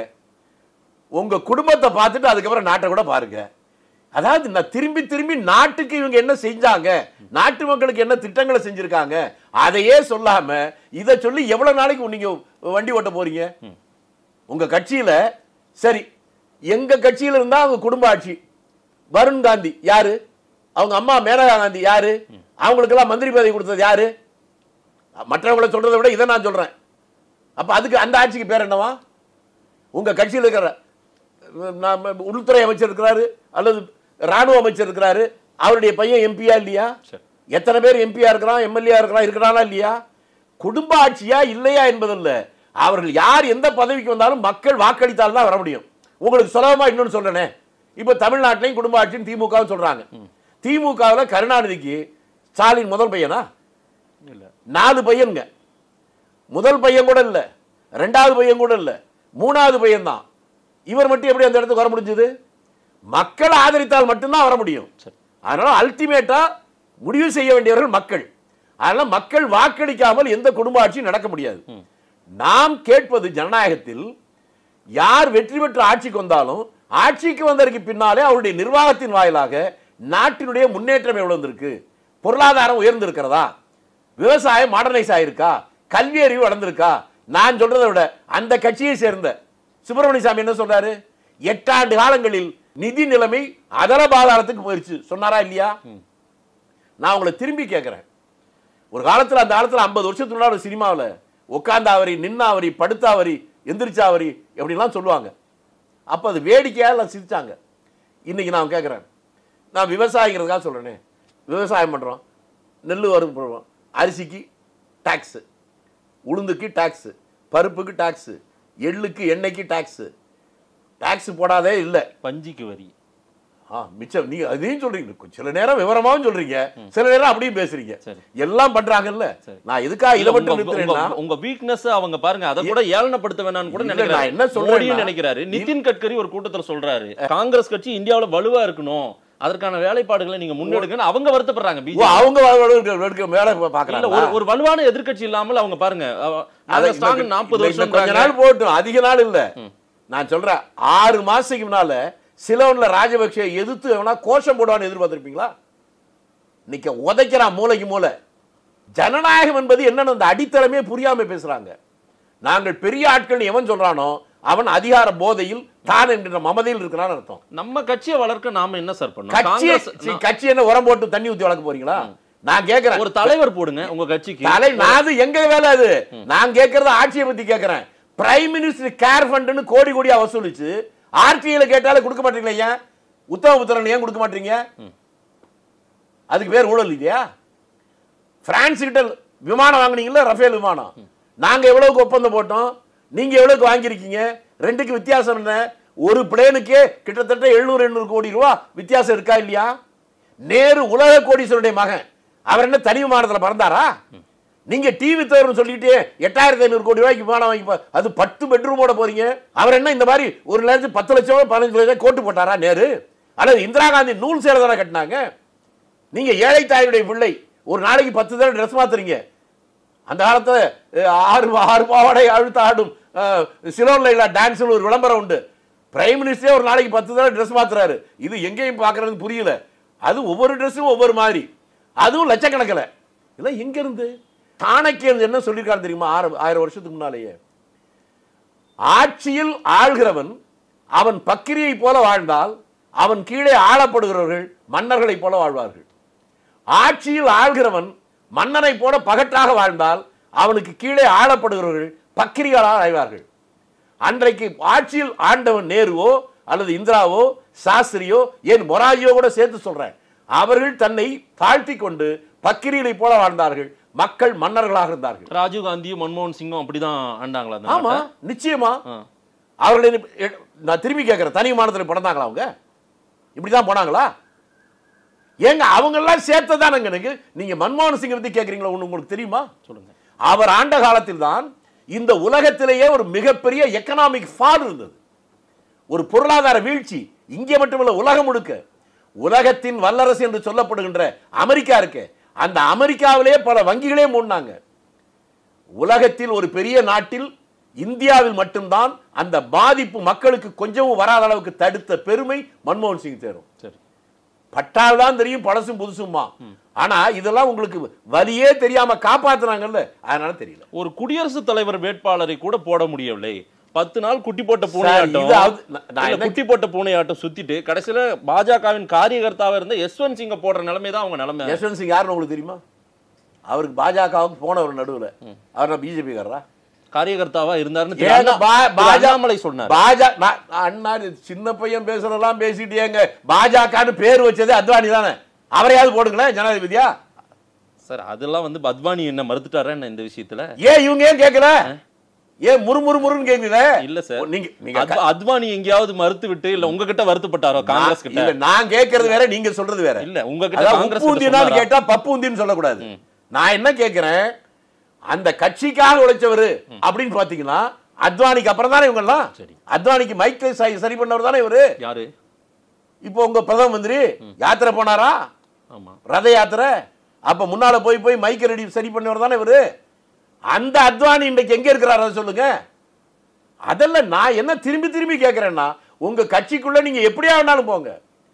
உங்க குடும்பத்தை பார்த்துட்டு அதுக்கப்புறம் நாட்டை கூட பாருங்க அதாவது நான் திரும்பி திரும்பி நாட்டுக்கு இவங்க என்ன செஞ்சாங்க நாட்டு மக்களுக்கு என்ன திட்டங்களை செஞ்சிருக்காங்க அதையே சொல்லாம இதை சொல்லி எவ்வளவு நாளைக்கு நீங்க வண்டி ஓட்ட போறீங்க உங்க கட்சியில சரி எங்க கட்சியில இருந்தா அவங்க குடும்ப ஆட்சி வருண் காந்தி யாரு அவங்க அம்மா மேனகா காந்தி யாரு அவங்களுக்கெல்லாம் மந்திரி பதவி கொடுத்தது யாரு மற்றவங்களை சொல்றதை விட இதை நான் சொல்றேன் அப்ப அதுக்கு அந்த ஆட்சிக்கு பேர் என்னவா உங்க கட்சியில் இருக்கிற நாம உள்துறை அமைச்சர் இருக்கிறாரு அல்லது ராணுவ அமைச்சர் இருக்கிறாரு அவருடைய பையன் எம்பியா இல்லையா சரி. எத்தனை பேர் எம்பியா இருக்கிறான் எம்எல்ஏ இருக்கிறான் இருக்கிறானா இல்லையா குடும்ப ஆட்சியா இல்லையா என்பதல்ல அவர்கள் யார் எந்த பதவிக்கு வந்தாலும் மக்கள் வாக்களித்தால் தான் வர முடியும் உங்களுக்கு சுலபமா இன்னொன்னு சொல்றேனே இப்ப தமிழ்நாட்டிலையும் குடும்ப ஆட்சின்னு திமுக சொல்றாங்க திமுகவில் கருணாநிதிக்கு ஸ்டாலின் முதல் பையனா இல்ல நாலு பையனுங்க முதல் பையன் கூட இல்ல ரெண்டாவது பையன் கூட இல்ல மூணாவது பையன் தான் இவர் மட்டும் எப்படி அந்த இடத்துக்கு வர முடிஞ்சது மக்கள் ஆதரித்தால் மட்டும்தான் வர முடியும் சரி. அதனால அல்டிமேட்டா முடிவு செய்ய வேண்டியவர்கள் மக்கள் அதனால மக்கள் வாக்களிக்காமல் எந்த குடும்ப ஆட்சியும் நடக்க முடியாது நாம் கேட்பது ஜனநாயகத்தில் யார் வெற்றி பெற்று ஆட்சிக்கு வந்தாலும் ஆட்சிக்கு வந்ததற்கு பின்னாலே அவருடைய நிர்வாகத்தின் வாயிலாக நாட்டினுடைய முன்னேற்றம் எவ்வளவு இருக்கு பொருளாதாரம் உயர்ந்திருக்கிறதா விவசாயம் மாடர்னைஸ் ஆயிருக்கா கல்வி அறிவு வளர்ந்திருக்கா நான் சொல்றதை விட அந்த கட்சியை சேர்ந்த சுப்பிரமணிய சாமி என்ன சொல்றாரு எட்டாண்டு காலங்களில் நிதி நிலைமை அதர பாதாளத்துக்கு போயிருச்சு சொன்னாரா இல்லையா நான் உங்களை திரும்பி கேட்கிறேன் ஒரு காலத்துல அந்த காலத்துல ஐம்பது வருஷத்துக்கு முன்னாடி ஒரு சினிமாவில் உட்காந்தாவரி நின்னாவரி படுத்தாவரி எந்திரிச்சாவரி எப்படிலாம் சொல்லுவாங்க அப்போ அது வேடிக்கையா எல்லாம் சிரிச்சாங்க இன்னைக்கு நான் கேட்குறேன் நான் விவசாயிங்கிறதுக்காக சொல்றேனே விவசாயம் பண்றோம் நெல் வரும் போடுறோம் அரிசிக்கு டாக்ஸு உளுந்துக்கு டாக்ஸு பருப்புக்கு டாக்ஸு எள்ளுக்கு எண்ணெய்க்கு டாக்ஸு டாக்ஸ் போடாதே இல்லை பஞ்சிக்கு வரி ஆ மிச்சம் நீங்க அதையும் சொல்றீங்க சில நேரம் விவரமாவும் சொல்றீங்க சில நேரம் அப்படியும் பேசுறீங்க சரி. எல்லாம் பண்றாங்கல்ல சரி. நான் எதுக்காக இதை இல்ல, மட்டும் உங்க- நிறுத்துறேன்னா உங்க- உங்க வீக்னஸ் அவங்க பாருங்க அதை கூட ஏளனப்படுத்த வேணாம்னு கூட இல்ல, நினைக்கிறாரு நான் என்ன சொல்றேன்னா- மோடியும் நினைக்கிறாரு நிதின் கட்கரி ஒரு கூட்டத்துல சொல்றாரு காங்கிரஸ் கட்சி இந்தியாவுல வலுவா இருக்கணும் அதற்கான வேலைப்பாடுகளை நீங்க முன்னெடுக்கன்னு அவங்க வருத்தப்படுறாங்க ஓ, பிஜேபி அவங்க வ- வ- எடுக்க- எடுக்க மேல இல்ல பாக்குறாங்க ஒரு ஒரு வலுவான எதிர்க்கட்சி இல்லாமல் அவங்க பாருங்க அவ- நாங்க strong நாற்பது வருஷம் கொஞ்ச நாள் போட்டும் அதிக நாள் இல்ல நான் சொல்றேன் ஆறு மாசத்துக்கு முன்னால சிலவன்ல ராஜபக்சே எதிர்த்து எவனா கோஷம் போடுவான்னு எதிர்பார்த்திருப்பீங்களா இன்னைக்கு உதைக்கிறான் மூளைக்கு மூளை ஜனநாயகம் என்பது என்னன்னு அந்த அடித்தளமே புரியாம பேசுறாங்க நாங்கள் பெரிய ஆட்கள் எவன் சொல்றானோ அவன் அதிகார போதையில் தான் என்கிற மமதையில் இருக்கிறான்னு அர்த்தம் நம்ம கட்சியை வளர்க்க நாம என்ன சார் பண்ணோம் கட்சி காங்கிரஸ் கட்சி என்ன உரம் போட்டு தண்ணி ஊத்தி வளர்க்க போறீங்களா நான் கேட்கிறேன் ஒரு தலைவர் போடுங்க உங்க கட்சிக்கு தலை நான் அது எங்க வேலை அது நான் கேட்கறது ஆட்சியை பத்தி கேட்கிறேன் பிரைம் மினிஸ்டர் கேர் ஃபண்ட்னு கோடி கோடியா வசூலிச்சு ஆர்டிஐல கேட்டாலே கொடுக்க மாட்டீங்களா ஏன் உத்தமபுத்திரன் ஏன் கொடுக்க மாட்டீங்க அதுக்கு பேர் ஊழல் இல்லையா பிரான்ஸ் கிட்ட விமானம் வாங்குனீங்கல்ல ரஃபேல் விமானம் நாங்க எவ்வளவுக்கு ஒப்பந்தம் போட்டோம் நீங்க எவ்வளவுக்கு வாங்கியிருக்கீங்க ரெண்டுக்கு வித்தியாசம் என்ன ஒரு பிளேனுக்கே கிட்டத்தட்ட எழுநூறு எண்ணூறு கோடி ரூபா வித்தியாசம் இருக்கா இல்லையா நேரு உலக கோடீஸ்வருடைய மகன் அவர் என்ன தனி விமானத்துல பறந்தாரா நீங்க டிவி தவறுன்னு சொல்லிட்டு எட்டாயிரத்தி ஐநூறு கோடி ரூபாய்க்கு விமானம் வாங்கி போ- அது பத்து பெட்ரூமோட போறீங்க அவர் என்ன இந்த மாதிரி ஒரு லட்சம் பத்து லட்சம் பதினஞ்சு லட்சம் கோட்டு போட்டாரா நேரு அல்லது இந்திரா காந்தி நூல் சேலை தானே கட்டினாங்க நீங்க ஏழை தாயுடைய பிள்ளை ஒரு நாளைக்கு பத்து தடவை ட்ரெஸ் மாத்துறீங்க அந்த காலத்துல அஹ், ஆறு ஆறு பாவாடை அழுத்த ஆடும் சிலோன்ல இல்ல டான்ஸ்னு ஒரு விளம்பரம் உண்டு பிரைம் மினிஸ்டரே ஒரு நாளைக்கு பத்து தடவை ட்ரெஸ் மாத்துறாரு இது எங்கேயும் பார்க்கறது புரியல அது ஒவ்வொரு ட்ரெஸ்ஸும் ஒவ்வொரு மாதிரி அதுவும் லட்சக்கணக்கில் இதெல்லாம் எங்க இருந்து சாணக்கியன் என்ன சொல்லியிருக்காரு தெரியுமா ஆறு ஆயிரம் வருஷத்துக்கு முன்னாலேயே ஆட்சியில் ஆள்கிறவன் அவன் பக்கிரியை போல வாழ்ந்தால் அவன் கீழே ஆளப்படுகிறவர்கள் மன்னர்களைப் போல வாழ்வார்கள் ஆட்சியில் ஆள்கிறவன் மன்னனை போல பகட்டாக வாழ்ந்தால் அவனுக்கு கீழே ஆளப்படுகிறவர்கள் பக்கிரிகளால் ஆழ்வார்கள் அன்றைக்கு ஆட்சியில் ஆண்டவன் நேருவோ அல்லது இந்திராவோ சாஸ்திரியோ ஏன் மொராஜியோ கூட சேர்த்து சொல்றேன் அவர்கள் தன்னை தாழ்த்தி கொண்டு பக்கிரிகளை போல வாழ்ந்தார்கள் மக்கள் மன்னர்களாக இருந்தார்கள் ராஜீவ் காந்தியும் மன்மோகன் சிங்கும் அப்படிதான் ஆண்டாங்களா அந்த ஆமா நாட்டை? நிச்சயமா ஆ. அவர்களை நீ- எ- நான் திரும்பி கேட்கிறேன் தனி விமானத்தில் பிறந்தாங்களா அவங்க இப்படிதான் போனாங்களா ஏங்க அவங்க எல்லாம் சேர்த்ததானங்க எனக்கு நீங்க மன்மோகன் சிங்கை பத்தி கேக்குறீங்களா ஒண்ணு உங்களுக்கு தெரியுமா சொல்லுங்க அவர் ஆண்ட காலத்தில் தான் இந்த உலகத்திலேயே ஒரு மிகப்பெரிய எக்கனாமிக் ஃபால் இருந்தது ஒரு பொருளாதார வீழ்ச்சி இங்கே மட்டுமல்ல உலகம் முழுக்க உலகத்தின் வல்லரசு என்று சொல்லப்படுகின்ற அமெரிக்கா இருக்கு அந்த அமெரிக்காவிலே பல வங்கிகளே மூடினாங்க உலகத்தில் ஒரு பெரிய நாட்டில் இந்தியாவில் மட்டும்தான் அந்த பாதிப்பு மக்களுக்கு கொஞ்சமும் வராத அளவுக்கு தடுத்த பெருமை மன்மோகன் சிங் சேரும் சரி பட்டால் தான் தெரியும் பழசும் புதுசுமா ஆனா இதெல்லாம் உங்களுக்கு வலியே தெரியாம காப்பாத்துனாங்கல்ல அதனால தெரியல ஒரு குடியரசுத் தலைவர் வேட்பாளரை கூட போட முடியவில்லை பத்து நாள் குட்டி போட்ட சார், பூனையாட்டம் இது அது- நான் நான் இல்ல, என்ன- குட்டி போட்ட பூனையாட்டம் சுத்திட்டு கடைசியில பாஜகவின் காரியகர்த்தாவா இருந்த யஸ்வந்த் சிங்க போடுற நிலைமை தான் அவங்க நிலைமை யஷ்வந்த் சிங் யாருன்னு உங்களுக்கு தெரியுமா அவருக்கு பாஜகவுக்கு போனவர் நடுவுல அவர் பிஜேபி காரரா காரியகர்த்தாவா இருந்தாருன்னு திரு ஏங்க அண்ணா- பா- திரு பாஜ- அண்ணாமலை சொன்னார் பாஜ நான் அண்ணா இது சின்ன பையன் பேசுறதெல்லாம் பேசிட்டு ஏங்க பாஜகன்னு பேர் வச்சது அத்வானி தானே அவரையாவது போடுங்களேன் ஜனாதிபதியா சார் அதெல்லாம் வந்து அத்வானி என்ன மறுத்துட்டாரா என்ன இந்த விஷயத்துல ஏன் இவங்க ஏன் கேட்கல ஏன் முறுமுறு முறுன்னு கேக்குறீங்க இல்ல சார் நீங்க நீங்க அத்வா- அத்வானி எங்கேயாவது மறுத்து விட்டு இல்ல உங்ககிட்ட வருத்தப்பட்டாரோ காங்கிரஸ் நான்- கிட்ட இல்ல நான் கேட்கறது வேற நீங்க சொல்றது வேற இல்ல உங்ககிட்ட அதாவது காங்கிரஸ் உப்பு கிட்ட உந்தினான்னு சொன்னாரா? கேட்டா பப்பு உந்தின்னு சொல்லக்கூடாது நான் என்ன கேட்கிறேன் அந்த கட்சிக்காக உழைச்சவரு அப்படின்னு பாத்தீங்கன்னா அத்வானிக்கு அப்புறம் தானே இவங்க எல்லாம் சரி. அத்வானிக்கு மைக்கை சரி- சரி பண்ணவர் தானே இவரு யாரு இப்போ உங்க பிரதம மந்திரி யாத்திரை போனாரா ஆமா ரத யாத்திரை அப்ப முன்னால போய் போய் மைக்க ரெடி சரி பண்ணவர் தானே இவரு அந்த அத்வானி இன்றைக்கு எங்க இருக்கிறார் அதை சொல்லுங்க அதெல்லாம் நான் என்ன திரும்பி திரும்பி கேட்கிறேன்னா உங்க கட்சிக்குள்ள நீங்க எப்படியா வேணாலும் போங்க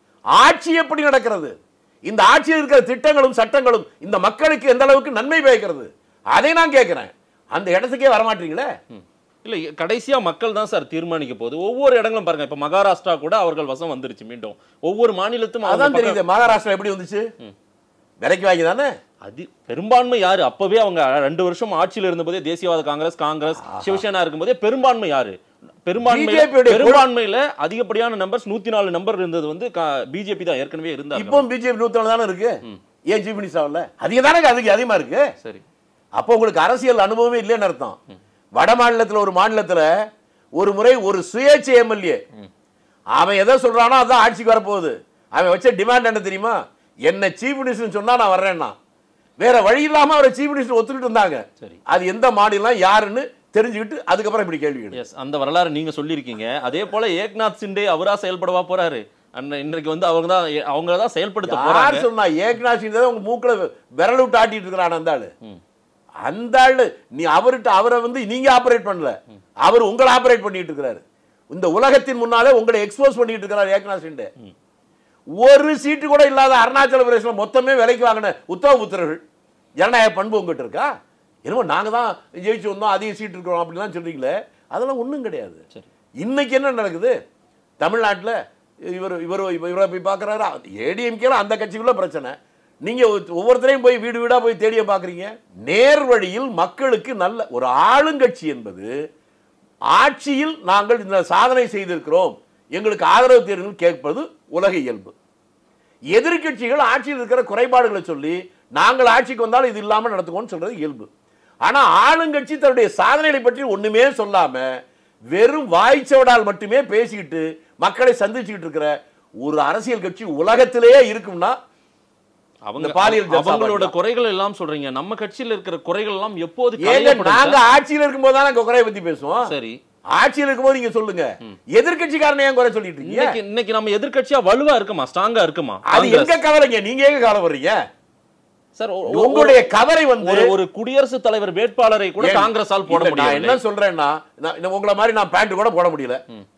ஆட்சி எப்படி நடக்கிறது இந்த ஆட்சியில் இருக்கிற திட்டங்களும் சட்டங்களும் இந்த மக்களுக்கு எந்த அளவுக்கு நன்மை பயக்கிறது அதை நான் கேட்கிறேன் அந்த இடத்துக்கே வரமாட்டீங்களே ம். இல்ல கடைசியா மக்கள் தான் சார் தீர்மானிக்க போகுது ஒவ்வொரு இடங்களும் பாருங்க இப்ப மகாராஷ்டிரா கூட அவர்கள் வசம் வந்துருச்சு மீண்டும் ஒவ்வொரு மாநிலத்தும் அவங்க அதான் பக்கம்- தெரியுது மகாராஷ்டிரா எப்படி வந்துச்சு விலைக்கு வாங்கி தானே அது பெரும்பான்மை யாரு அப்பவே அவங்க ரெண்டு வருஷம் ஆட்சியில இருந்தபோதே தேசியவாத காங்கிரஸ் காங்கிரஸ் சிவசேனா இருக்கும்போதே பெரும்பான்மை யாரு பெரும்பான்மை BJP உடைய பெரும்பான்மையில அதிகப்படியான நம்பர்ஸ் நூத்தி நாலு நம்பர் இருந்தது வந்து பிஜேபி தான் ஏற்கனவே இருந்தாங்க இப்போ பிஜேபி நூத்தி தானே இருக்கு ஏன் சீஃப் மினிஸ்டர் ஆகல அதிகம் தானே அதுக்கு அதிகமா இருக்கு சரி அப்போ உங்களுக்கு அரசியல் அனுபவமே இல்லைன்னு அர்த்தம் வட மாநிலத்துல ஒரு மாநிலத்துல ஒரு முறை ஒரு சுயேட்சை எம்எல்ஏ அவன் எதை சொல்றானோ அதான் ஆட்சிக்கு வரப்போகுது அவன் வச்ச டிமாண்ட் என்ன தெரியுமா என்ன சீஃப் மினிஸ்டர் சொன்னா நான் வர்றேன்னா வேற வழி இல்லாம அவரை சீஃப் மினிஸ்டர் ஒத்துக்கிட்டு இருந்தாங்க சரி. அது எந்த மாநிலம் யாருன்னு தெரிஞ்சுக்கிட்டு அதுக்கப்புறம் இப்படி கேள்வி கேளு. எஸ் அந்த வரலாறு நீங்க சொல்லியிருக்கீங்க அதே போல ஏக்நாத் சிண்டே அவரா செயல்படவா போறாரு அண்ணா இன்றைக்கு வந்து அவங்க தான் அவங்க தான் செயல்படுத்த போறாங்க யார் சொன்னா ஏக்நாத் சிண்டே தான் உங்க மூக்குல விரல் விட்டு ஆட்டிட்டு இருக்கிறான் அந்த ஆளு அந்த ஆளு நீ அவர்கிட்ட அவரை வந்து நீங்க ஆபரேட் பண்ணல அவர் உங்களை ஆபரேட் பண்ணிட்டு இருக்கிறாரு இந்த உலகத்தின் முன்னாலே உங்களை எக்ஸ்போஸ் பண்ணிட்டு இருக்கிறார் ஏக்நாத் சிண்டே ஒரு சீட்டு கூட இல்லாத அருணாச்சல பிரதேசம் மொத்தமே விலைக்கு வாங்கின உத்தம புத்திரர்கள் ஜனநாயக பண்பு உங்ககிட்ட இருக்கா என்னமோ நாங்க தான் ஜெயிச்சு வந்தோம் அதிக சீட் இருக்கிறோம் அப்படிலாம் சொல்றீங்களே அதெல்லாம் ஒண்ணும் கிடையாது சரி இன்னைக்கு என்ன நடக்குது தமிழ்நாட்டுல இவர் இவர் இவரை போய் பார்க்குறாரு ஏடிஎம்கேல அந்த கட்சிக்குள்ள பிரச்சனை நீங்க ஒ- ஒவ்வொருத்தரையும் போய் வீடு வீடா போய் தேடிய பார்க்குறீங்க நேர் வழியில் மக்களுக்கு நல்ல ஒரு ஆளுங்கட்சி என்பது ஆட்சியில் நாங்கள் இந்த சாதனை செய்திருக்கிறோம் எங்களுக்கு ஆதரவு தேர்தல் கேட்பது உலக இயல்பு எதிர்க்கட்சிகள் ஆட்சியில் இருக்கிற குறைபாடுகளை சொல்லி நாங்கள் ஆட்சிக்கு வந்தாலும் இது இல்லாமல் நடத்துவோம்னு சொல்றது இயல்பு ஆனா ஆளுங்கட்சி தன்னுடைய சாதனைகளை பற்றி ஒண்ணுமே சொல்லாம வெறும் வாய்ச்சவடால் மட்டுமே பேசிக்கிட்டு மக்களை சந்திச்சுக்கிட்டு இருக்கிற ஒரு அரசியல் கட்சி உலகத்திலேயே இருக்கும்னா அவங்க இந்த பாலியல் ஜல்சா அவங்களோட பண்ணலாம். குறைகள் எல்லாம் சொல்றீங்க நம்ம கட்சியில இருக்கிற குறைகள் எல்லாம் எப்போது ஏங்க களையப்படும் நாங்க சார்? ஆட்சியில் இருக்கும்போது தான் நாங்க குறைய பத்தி பேசுவோம் சரி ஆட்சியில் இருக்கும்போது நீங்க சொல்லுங்க எதிர்க்கட்சிக்காரனை ஏன் குறை சொல்லிட்டு இருக்கீங்க இன்னைக்கு இன்னைக்கு நம்ம எதிர்க்கட்சியா வலுவா இருக்குமா ஸ்ட்ராங்கா இருக்குமா அது காங்கிரஸ்? எங்க கவலைங்க நீங்க எங்க கவலைப்படுறீங்க சார் ஒ- ஒ- உங்களுடைய கவலை வந்து ஒரு ஒரு குடியரசுத் தலைவர் வேட்பாளரை கூட ஏன்? காங்கிரஸால் போட இல்ல, நான் என்ன முடியும் சொல்றேன்னா நான் இந்த உங்களை மாதிரி நான் பேண்ட் கூட போட முடியல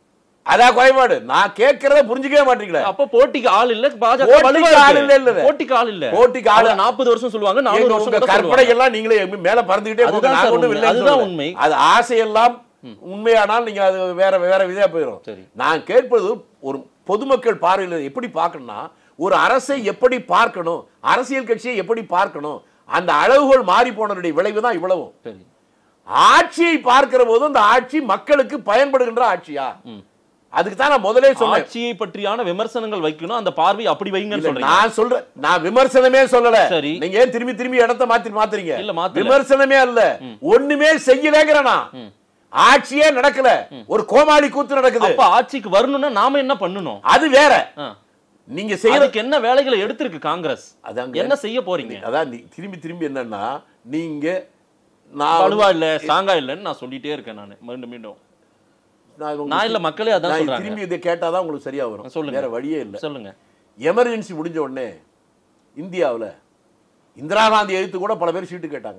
அதான் குறைபாடு நான் கேட்கறத புரிஞ்சுக்கவே மாட்டீங்களே அப்ப போட்டிக்கு ஆள் இல்ல பாஜக போட்டிக்கு வலுவா ஆள் இருக்கு. இல்ல, இல்ல. போட்டிக்கு ஆள் இல்ல போட்டிக்கு ஆள் அவங்க 40 வருஷம் சொல்லுவாங்க 400 எங்க வருஷம் உங்க கூட கற்பனை சொல்லுவாங்க. எல்லாம் நீங்களே மேல பறந்துகிட்டே போங்க அதுதான் நான் சார் ஒண்ணும் உண்மை. இல்லைன்னு அதுதான் சொல்லல. உண்மை. அது ஆசையெல்லாம் உண்மையானால் நீங்க அது வேற வேற விதையா போயிடும் சரி. நான் கேட்பது ஒரு பொதுமக்கள் பார்வையில் எப்படி பார்க்கணும்னா ஒரு அரசை எப்படி பார்க்கணும் அரசியல் கட்சியை எப்படி பார்க்கணும் அந்த அளவுகோல் மாறி போனதுடைய விளைவு தான் இவ்வளவும் சரி ஆட்சியை பார்க்கிற போது அந்த ஆட்சி மக்களுக்கு பயன்படுகின்ற ஆட்சியா அதுக்கு தான் நான் முதலே சொன்னேன் ஆட்சியை பற்றியான விமர்சனங்கள் வைக்கணும் அந்த பார்வை அப்படி வைங்கன்னு இல்ல, சொல்றீங்க நான் சொல்றேன் நான் விமர்சனமே சொல்லல சரி. நீங்க ஏன் திரும்பி திரும்பி இடத்த மாத்தி மாத்துறீங்க இல்ல, மாத்தல. விமர்சனமே அல்ல ஒண்ணுமே செய்யலங்கிறனா ஆட்சியே நடக்கல ஒரு கோமாளி கூத்து நடக்குது அப்ப ஆட்சிக்கு வரணும்னா நாம என்ன பண்ணணும் அது வேற ஆ. நீங்க செய்யற அதுக்கு என்ன வேலைகளை எடுத்திருக்கு காங்கிரஸ் அதாங்க. என்ன செய்ய போறீங்க அதான் நீ- திரும்பி திரும்பி என்னன்னா நீங்க நான் வலுவா இல்ல ஸ்ட்ராங்கா இல்லன்னு நான் சொல்லிட்டே இருக்கேன் நான் மீண்டும் மீண்டும் நான் உங்களுக்கு- நான் இல்ல மக்களே அதான் நான் சொல்றாங்க திரும்பி இதை கேட்டாதான் உங்களுக்கு சரியா வரும் சொல்லுங்க. வேற வழியே இல்ல சொல்லுங்க எமர்ஜென்சி முடிஞ்ச உடனே இந்தியாவுல இந்திரா காந்தி எதிர்த்து கூட பல பேர் சீட்டு கேட்டாங்க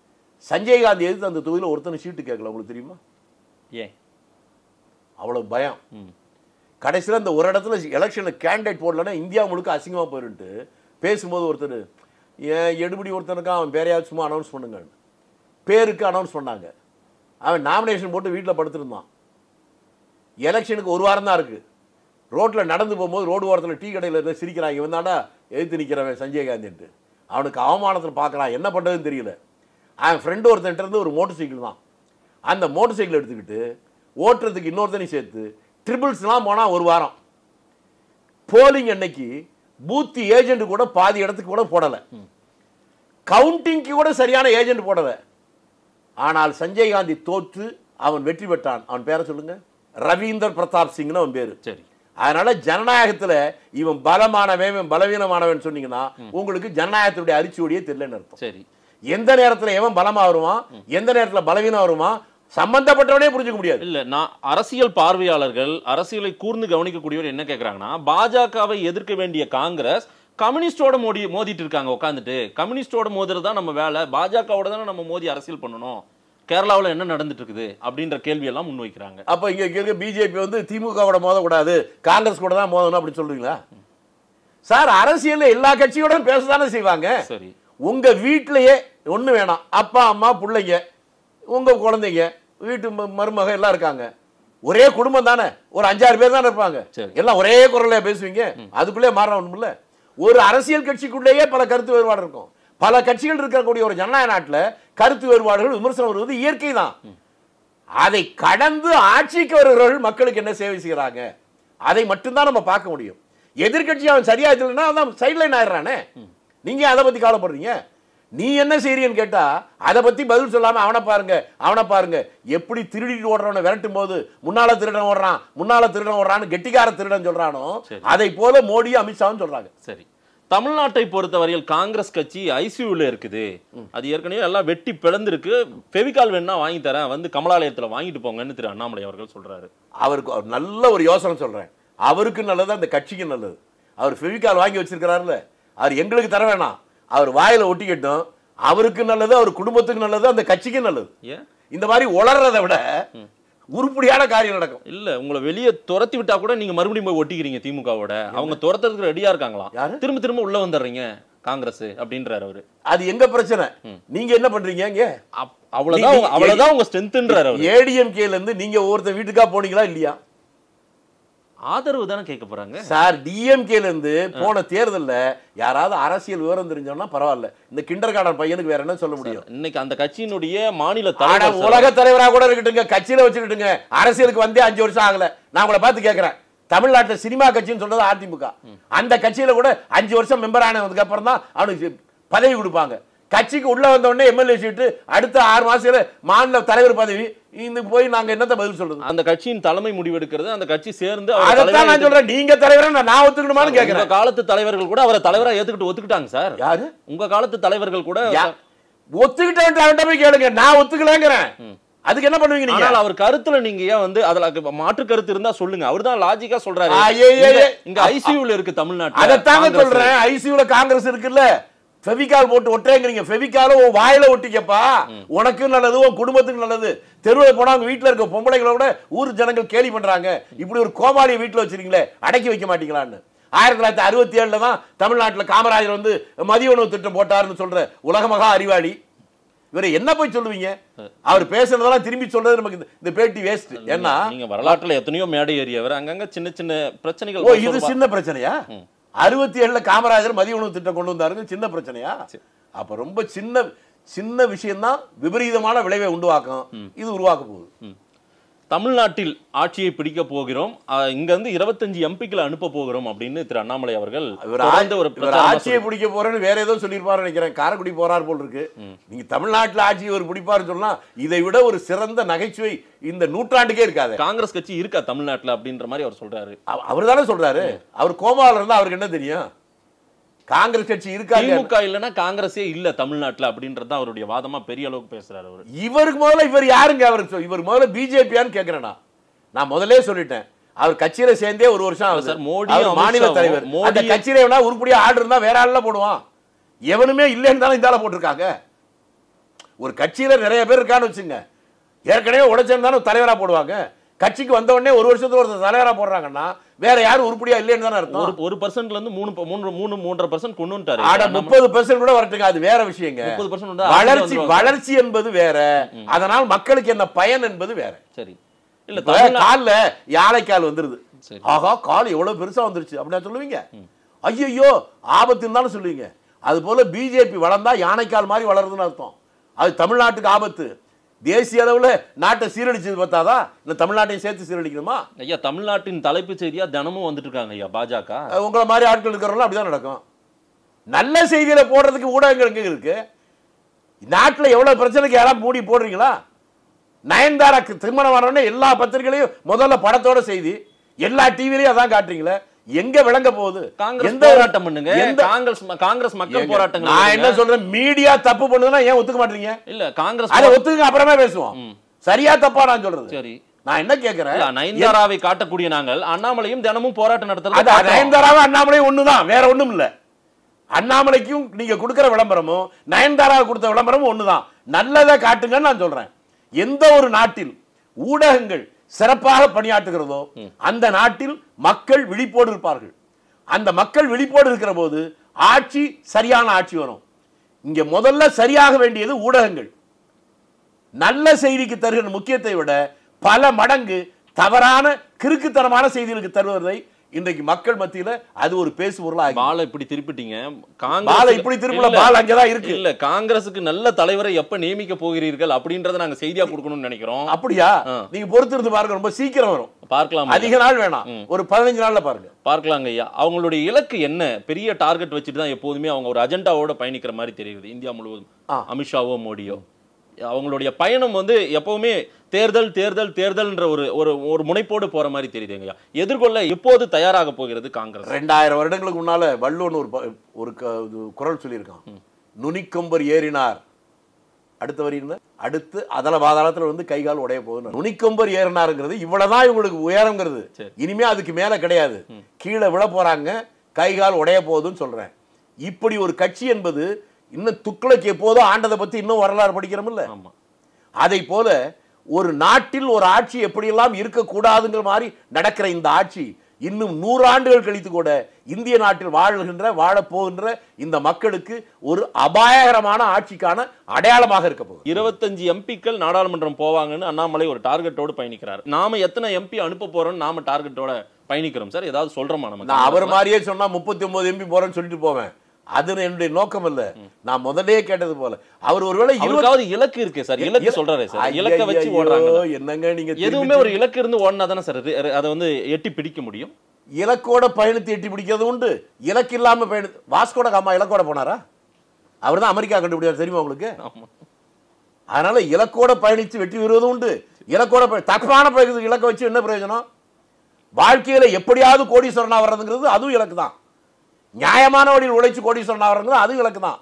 சஞ்சய் காந்தி எதிர்த்து அந்த தொகுதியில ஒருத்தனை சீட்டு கேட்கல உங்களுக்கு தெரியுமா ஏன் அவ்வளவு பயம் ம். கடைசியில் அந்த ஒரு இடத்துல எலெக்ஷன்ல கேண்டிடேட் போடலன்னா இந்தியா முழுக்க அசிங்கமா போயிருன்ட்டு பேசும்போது ஒருத்தர் ஏன் எடுபடி ஒருத்தனுக்கு அவன் பேரையாவது சும்மா அனௌன்ஸ் பண்ணுங்க பேருக்கு அனௌன்ஸ் பண்ணாங்க அவன் நாமினேஷன் போட்டு வீட்டில் படுத்திருந்தான் எலெக்ஷனுக்கு ஒரு வாரம் தான் இருக்கு ரோட்ல நடந்து போகும்போது ரோடு ஓரத்தில் டீ கடையில் இருந்து சிரிக்கிறான் இவன் தாண்டா எதிர்த்து நிற்கிறவன் சஞ்சய் காந்தின்ட்டு அவனுக்கு அவமானத்தில் பார்க்கறான் என்ன பண்ணுறதுன்னு தெரியல அவன் ஃப்ரெண்டு ஒருத்தன்ட்ட இருந்து ஒரு மோட்டர் சைக்கிள் தான் அந்த மோட்டர் சைக்கிள் எடுத்துக்கிட்டு ஓட்டுறதுக்கு இன்னொருத்தனையும் சேர்த்து ட்ரிபிள்ஸ்லாம் போனால் ஒரு வாரம் போலிங் அன்னைக்கு பூத் ஏஜென்ட் கூட பாதி இடத்துக்கு கூட போடலை கவுண்டிங்க்கு கூட சரியான ஏஜென்ட் போடலை ஆனால் சஞ்சய் காந்தி தோற்று அவன் வெற்றி பெற்றான் அவன் பேரை சொல்லுங்க ரவீந்தர் பிரதாப் சிங்னு அவன் பேரு சரி அதனால ஜனநாயகத்துல இவன் பலமானவன் இவன் பலவீனமானவன் சொன்னீங்கன்னா உங்களுக்கு ஜனநாயகத்துடைய அரிச்சுவடியே தெரியலன்னு அர்த்தம் சரி எந்த நேரத்துல எவன் பலமா வருவான் எந்த நேரத்துல பலவீனம் வருவான் சம்பந்தப்பட்டவனே புரிஞ்சுக்க முடியாது இல்ல நான் அரசியல் பார்வையாளர்கள் அரசியலை கூர்ந்து கவனிக்கக்கூடியவர் என்ன கேக்குறாங்கன்னா பாஜகவை எதிர்க்க வேண்டிய காங்கிரஸ் கம்யூனிஸ்டோட மோடி மோதிட்டு இருக்காங்க உட்காந்துட்டு கம்யூனிஸ்டோட மோதுறது தான் நம்ம வேலை பாஜகவோட தானே நம்ம மோதி அரசியல் பண்ணணும் கேரளாவுல என்ன நடந்துட்டு இருக்குது அப்படின்ற கேள்வி எல்லாம் முன்வைக்கிறாங்க அப்ப இங்க இருக்க பிஜேபி வந்து திமுகவோட மோதக்கூடாது காங்கிரஸ் கூட தான் மோதணும் அப்படின்னு சொல்றீங்களா சார் அரசியல்ல எல்லா கட்சியோட பேசதானே செய்வாங்க சரி உங்க வீட்டிலேயே ஒண்ணு வேணாம் அப்பா அம்மா பிள்ளைங்க உங்க குழந்தைங்க வீட்டு ம- மருமக எல்லாம் இருக்காங்க ஒரே குடும்பம் தானே ஒரு அஞ்சாறு பேர் தானே இருப்பாங்க சரி. எல்லாம் ஒரே குரல்ல பேசுவீங்க அதுக்குள்ளே மாறணும்ல ஒரு அரசியல் கட்சிக்குள்ளேயே பல கருத்து வேறுபாடு இருக்கும் பல கட்சிகள் இருக்கக்கூடிய ஒரு ஜனநாயக நாட்டுல கருத்து வேறுபாடுகள் விமர்சனம் வருவது இயற்கை தான் அதை கடந்து ஆட்சிக்கு வருகிறவர்கள் மக்களுக்கு என்ன சேவை செய்கிறாங்க அதை மட்டும்தான் நம்ம பார்க்க முடியும் எதிர்க்கட்சி அவன் சரியா இல்லைன்னா அதான் சைட்லைன் ஆயிடுறானே நீங்க அதை பத்தி கவலைப்படுறீங்க நீ என்ன செய்றீன்னு கேட்டா அதை பத்தி பதில் சொல்லாம அவனை பாருங்க அவனை பாருங்க எப்படி திருடிட்டு ஓடுறவனை விரட்டும் போது முன்னால திருடன் ஓடுறான் முன்னால திருடன் ஓடுறான்னு கெட்டிக்கார திருடன் சொல்றானோ சரி. அதை போல மோடி அமித்ஷாவும் சொல்றாங்க சரி தமிழ்நாட்டை பொறுத்தவரையில் காங்கிரஸ் கட்சி ஐசியூல இருக்குது அது ஏற்கனவே எல்லாம் வெட்டி பிளந்திருக்கு ஃபெவிகால் வேணா வாங்கி தரேன் வந்து கமலாலயத்துல வாங்கிட்டு போங்கன்னு திரு அண்ணாமலை அவர்கள் சொல்றாரு அவருக்கு ஒரு நல்ல ஒரு யோசனை சொல்றேன் அவருக்கு நல்லது அந்த கட்சிக்கு நல்லது அவர் ஃபெவிகால் வாங்கி வச்சிருக்கிறாருல்ல அவர் எங்களுக்கு தர வேணாம் அவர் வாயில ஒட்டிக்கட்டும் அவருக்கு நல்லது அவர் குடும்பத்துக்கு நல்லது அந்த கட்சிக்கு நல்லது ஏன் இந்த மாதிரி உளறதை விட உருப்படியான காரியம் நடக்கும் இல்ல உங்களை வெளியே துரத்தி விட்டா கூட நீங்க மறுபடியும் போய் ஒட்டிக்கிறீங்க திமுகவோட அவங்க துரத்துறதுக்கு ரெடியா இருக்காங்களாம் யாரு? திரும்ப திரும்ப உள்ள வந்துடுறீங்க காங்கிரஸ் அப்படின்றாரு அவரு அது எங்க பிரச்சனை நீங்க என்ன பண்றீங்க இங்க அப்- அவ்வளவுதான் உங்க- நீ- அவ்வளவுதான் உங்க ஸ்ட்ரென்த்ன்றாரு அவரு ஏடிஎம்கேல இருந்து நீங்க ஒருத்தர் வீட்டுக்கா போனீங்களா இல்லையா ஆதரவு தானே கேட்க போறாங்க சார் டிஎம்கேல இருந்து போன தேர்தல்ல யாராவது அரசியல் விவரம் தெரிஞ்சோம்னா பரவாயில்ல இந்த கிண்டர் கார்டன் பையனுக்கு வேற என்ன சொல்ல முடியும் இன்னைக்கு அந்த கட்சியினுடைய மாநில ஆனா தலைவர் சார். உலக தலைவரா கூட இருக்கட்டுங்க கட்சியில வச்சுக்கிட்டுங்க அரசியலுக்கு வந்தே அஞ்சு வருஷம் ஆகல நான் உங்களை பார்த்து கேட்கிறேன் தமிழ்நாட்டுல சினிமா கட்சின்னு சொல்றது அதிமுக அந்த கட்சியில கூட அஞ்சு வருஷம் மெம்பர் ஆனதுக்கு அப்புறம் தான் அவனுக்கு பதவி கொடுப்பாங்க கட்சிக்கு உள்ள வந்த உடனே எம்எல்ஏ சீட்டு அடுத்த ஆறு மாசத்துல மாநில தலைவர் பதவி இந்த போய் நாங்க என்னத்த பதில் சொல்றது அந்த கட்சியின் தலைமை முடிவெடுக்கிறது அந்த கட்சி சேர்ந்து அவர் அதைத்தான் தலைவரா நான் சொல்றேன் நீங்க தலைவரா நான் நான் ஒத்துக்கணுமான்னு உங்க கேட்கிறேன் காலத்து தலைவர்கள் கூட அவரை தலைவரா ஏத்துக்கிட்டு ஒத்துக்கிட்டாங்க சார் யாரு உங்க காலத்து தலைவர்கள் கூட யா- ஒத்துக்கிட்டேன் அவன்கிட்ட போய் கேளுங்க நான் ஒத்துக்கலங்கிறேன் அதுக்கு என்ன பண்ணுவீங்க நீங்க ஆனால் அவர் கருத்துல நீங்க ஏன் வந்து அதுல க- மாற்று கருத்து இருந்தா சொல்லுங்க அவர் தான் லாஜிக்கா சொல்றாரு ஐயையே. இங்க- இங்க ஐசியூல இருக்கு தமிழ்நாட்டுல அதைத்தாங்க காங்கிரஸ். சொல்றேன் ஐசியூல காங்கிரஸ் இருக்குல்ல ஃபெவிகால் போட்டு ஒட்டுறேங்கிறீங்க ஃபெவிகால உன் வாயில ஒட்டிக்கப்பா உனக்கும் நல்லது உன் குடும்பத்துக்கு நல்லது தெருவில் போனா உங்க வீட்டுல இருக்க பொம்பளைகளை கூட ஊர் ஜனங்கள் கேலி பண்றாங்க இப்படி ஒரு கோமாளியை வீட்டுல வச்சிருக்கீங்களே அடக்கி வைக்க மாட்டீங்களான்னு ஆயிரத்தி தொள்ளாயிரத்தி அறுபத்தி ஏழுல தான் தமிழ்நாட்டுல காமராஜர் வந்து மதிய உணவு திட்டம் போட்டாருன்னு சொல்ற உலக மகா அறிவாளி இவரை என்ன போய் சொல்லுவீங்க அவர் பேசுனதெல்லாம் திரும்பி சொல்றது நமக்கு இந்த- இந்த பேட்டி வேஸ்ட் ஏன்னா நீங்க வரலாற்றுல எத்தனையோ மேடை ஏறியவர் அங்கங்க சின்ன சின்ன பிரச்சனைகள் ஓ இது சொல்லுவா- சின்ன பிரச்சனையா அறுபத்தி ஏழுல காமராஜர் மதிய உணவு திட்டம் கொண்டு வந்தாருங்க சின்ன பிரச்சனையா அப்ப ரொம்ப சின்ன சின்ன விஷயம்தான் விபரீதமான விளைவை உண்டுவாக்கும் இது உருவாக்க போகுது ம். தமிழ்நாட்டில் ஆட்சியை பிடிக்க போகிறோம் அஹ், இங்க இருந்து இருபத்தஞ்சு எம்பிக்களை அனுப்ப போகிறோம் அப்படின்னு திரு அண்ணாமலை அவர்கள் இவர் தொடர்ந்து ஆ- ஒரு இவர் பிரச்சாரமா ஆட்சியை பிடிக்க போறேன்னு வேற ஏதோ சொல்லியிருப்பாரு நினைக்கிறேன் காரைக்குடி போறார் போல் இருக்கு நீங்க தமிழ்நாட்டுல ஆட்சியை ஒரு பிடிப்பாருன்னு சொன்னா இதை விட ஒரு சிறந்த நகைச்சுவை இந்த நூற்றாண்டுக்கே இருக்காது காங்கிரஸ் கட்சி இருக்கா தமிழ்நாட்டுல அப்படின்ற மாதிரி அவர் சொல்றாரு அவர் தானே சொல்றாரு அவர் கோமாவில் இருந்தா அவருக்கு என்ன தெரியும் காங்கிரஸ் கட்சி இருக்காங்க திமுக இல்லைன்னா காங்கிரஸே இல்ல தமிழ்நாட்டுல அப்படின்றது தான் அவருடைய வாதமா பெரிய அளவுக்கு பேசுறாரு அவரு இவருக்கு முதல்ல இவர் யாருங்க அவர் சொ- இவர் முதல்ல பிஜேபியான்னு கேக்குறேன் நான் நான் முதல்லே சொல்லிட்டேன் அவர் கட்சியில சேர்ந்தே ஒரு வருஷம் ஆகுது சார், மோடியும் அவர் மாநில அமித்ஷாவும் தலைவர் அந்த மோடியும் கட்சியில எவனா உருப்படியா ஆள் இருந்தா வேற ஆள்ல போடுவான் எவனுமே இல்லைன்னு தானே இந்த ஆளை போட்டிருக்காங்க ஒரு கட்சியில நிறைய பேர் இருக்கான்னு வச்சுங்க ஏற்கனவே உடைச்சிருந்தாலும் தலைவரா போடுவாங்க கட்சிக்கு வந்த உடனே ஒரு வருஷத்துக்கு ஒருத்தர் தலைவரா போடுறாங்கன்னா வேற யாரும் உருப்படியா இல்லைன்னு தானே ஒரு அர்த்தம் ஒரு பர்சன்ட்ல இருந்து மூணு ப- மூணு மூணு மூன்றரை பர்சன்ட் கொண்டு வந்துட்டாரு ஆட நம்ம- முப்பது பெர்சன்ட் கூட வரட்டுங்க அது வேற விஷயங்க முப்பது பர்சன்ட் வந்து வளர்ச்சி வந்துருவாங்க. வளர்ச்சி என்பது வேற அதனால் மக்களுக்கு என்ன பயன் என்பது வேற சரி இல்ல இப்ப தமிழ்நா- கால்ல யானைக்கால் வந்துருது சரி. ஆகா கால் எவ்வளவு பெருசா வந்துருச்சு அப்படின்னா சொல்லுவீங்க ஐயோ ஆபத்துன்னு தானே சொல்லுவீங்க அது போல பிஜேபி வளர்ந்தா யானைக்கால் மாதிரி வளருதுன்னு அர்த்தம் அது தமிழ்நாட்டுக்கு ஆபத்து தேசிய அளவுல நாட்டை சீரழிச்சது பார்த்தாதா இந்த தமிழ்நாட்டையும் சேர்த்து சீரழிக்கணுமா ஐயா தமிழ்நாட்டின் தலைப்புச் செய்தியா தினமும் வந்துட்டு இருக்காங்க ஐயா பாஜக அஹ் உங்களை மாதிரி ஆட்கள் இருக்கிறவங்க அப்படிதான் நடக்கும் நல்ல செய்தியில போடுறதுக்கு ஊடகங்கள் எங்க இருக்கு நாட்டுல எவ்வளவு பிரச்சனைக்கு யாராவது மூடி போடுறீங்களா நயன்தாராக்கு திருமணம் ஆனவுடனே எல்லா பத்திரிகையிலையும் முதல்ல படத்தோட செய்தி எல்லா டிவிலையும் அதான் காட்டுறீங்களே எங்க விளங்க போகுது காங்கிரஸ் எந்த போராட்டம் பண்ணுங்க எந்த- காங்கிரஸ் ம- காங்கிரஸ் மக்கள் ஏங்க, போராட்டங்கள் நான் என்ன பண்ணுங்க. சொல்றேன் மீடியா தப்பு பண்ணுதுன்னா ஏன் ஒத்துக்க மாட்டீங்க இல்ல காங்கிரஸ் அதை போ- ஒத்துக்க அப்புறமே பேசுவோம் சரியா தப்பா நான் சொல்றது சரி நான் என்ன கேக்குறேன் இல்ல, நயன்தாராவை காட்டக்கூடிய நாங்கள் அண்ணாமலையும் தினமும் போராட்டம் அது நடத்துறது நயன்தாராவும் அண்ணாமலையும் ஒண்ணுதான் வேற ஒண்ணும் இல்ல அண்ணாமலைக்கும் நீங்க கொடுக்கிற விளம்பரமும் நயன்தாரா கொடுத்த விளம்பரமும் ஒண்ணுதான் நல்லதை காட்டுங்கன்னு நான் சொல்றேன் எந்த ஒரு நாட்டில் ஊடகங்கள் சிறப்பாக பணியாற்றுகிறதோ அந்த நாட்டில் மக்கள் விழிப்போடு இருப்பார்கள் அந்த மக்கள் விழிப்போடு இருக்கிற போது ஆட்சி சரியான ஆட்சி வரும் இங்க முதல்ல சரியாக வேண்டியது ஊடகங்கள் நல்ல செய்திக்கு தருகிற முக்கியத்தை விட பல மடங்கு தவறான கிறுக்குத்தனமான செய்திகளுக்கு தருவதை இன்றைக்கு மக்கள் மத்தியில அது ஒரு பேசு பொருளாக பால இப்படி திருப்பிட்டீங்க பாலை இப்படி திருப்பல இல்ல, பால் அங்கதான் இருக்கு இல்ல காங்கிரசுக்கு நல்ல தலைவரை எப்ப நியமிக்க போகிறீர்கள் அப்படின்றத நாங்க செய்தியா கொடுக்கணும்னு நினைக்கிறோம் அப்படியா ஆ. நீங்க பொறுத்திருந்து பாருங்க ரொம்ப சீக்கிரம் வரும் பார்க்கலாம் அதிக நாள் வேணாம் ஒரு பதினஞ்சு நாள்ல பாருங்க பார்க்கலாங்க ஐயா அவங்களுடைய இலக்கு என்ன பெரிய டார்கெட் வச்சுட்டு தான் எப்போதுமே அவங்க ஒரு அஜெண்டாவோட பயணிக்கிற மாதிரி தெரியுது இந்தியா முழுவதும் ஆ. அமித்ஷாவோ மோடியோ அவங்களுடைய பயணம் வந்து எப்பவுமே தேர்தல் தேர்தல் தேர்தல்ன்ற ஒரு ஒரு ஒரு முனைப்போடு போற மாதிரி தெரியுதுங்க ஐயா எதிர்கொள்ள எப்போது தயாராக போகிறது காங்கிரஸ் ரெண்டாயிரம் வருடங்களுக்கு முன்னால வள்ளுவன் ஒரு ப- ஒரு க- இது குரல் சொல்லியிருக்கான் நுனிக்கொம்பர் ஏறினார் அடுத்த வரி என்ன அடுத்து அதல பாதாளத்துல வந்து கை கால் உடைய போகுது நுனிக்கொம்பர் ஏறினாருங்கிறது இவ்வளவுதான் இவங்களுக்கு உயரங்கிறது சரி. இனிமே அதுக்கு மேல கிடையாது கீழே விழ போறாங்க கை கால் உடைய போகுதுன்னு சொல்றேன் இப்படி ஒரு கட்சி என்பது இன்னும் துக்ளக் எப்போதோ ஆண்டதை பத்தி இன்னும் வரலாறு படிக்கிறோம்ல ஆமா அதை போல ஒரு நாட்டில் ஒரு ஆட்சி எப்படியெல்லாம் இருக்கக்கூடாதுங்கிற மாதிரி நடக்கிற இந்த ஆட்சி இன்னும் நூறாண்டுகள் கழித்து கூட இந்திய நாட்டில் வாழ்கின்ற வாழப்போகின்ற இந்த மக்களுக்கு ஒரு அபாயகரமான ஆட்சிக்கான அடையாளமாக இருக்க போகுது இருபத்தஞ்சு எம்பிக்கள் நாடாளுமன்றம் போவாங்கன்னு அண்ணாமலை ஒரு டார்கெட்டோடு பயணிக்கிறார் நாம எத்தனை எம்பி அனுப்ப போறோம்னு நாம டார்கெட்டோட பயணிக்கிறோம் சார் ஏதாவது சொல்றோமா நம்ம நான் அவர் மாதிரியே சொன்னா முப்பத்தி ஒன்பது எம்பி போறேன்னு சொல்லிட்டு போவேன் அது என்னுடைய நோக்கம் இல்ல நான் முதல்லயே கேட்டது போல அவர் ஒருவேளை இருபத்தி- அவருக்காவது இலக்கு இருக்கு சார் இலக்கு சொல்றாரு சார் இலக்க வச்சு ஐயையோ, ஓடுறாங்க என்னங்க நீங்க எதுவுமே ஒரு இலக்கு இருந்து ஓடினா தானே சார் அது- அதை வந்து எட்டி பிடிக்க முடியும் இலக்கோட பயணித்து எட்டி பிடிக்கிறது உண்டு இலக்கு இல்லாம பயணி வாஸ்கோட காமா இலக்கோட போனாரா அவர் தான் அமெரிக்கா கண்டுபிடிச்சார் தெரியுமா உங்களுக்கு ஆமா அதனால இலக்கோட பயணித்து வெற்றி பெறுவதும் உண்டு இலக்கோட பய- தப்பான பயணத்துக்கு இலக்கை வச்சு என்ன பிரயோஜனம் வாழ்க்கையில எப்படியாவது கோடீஸ்வரனா வர்றதுங்கிறது அதுவும் இலக்கு தான் நியாயமான வழியில் உழைச்சு கோடீஸ்வரனா வர்றதுங்கிறது அதுவும் இலக்கு தான்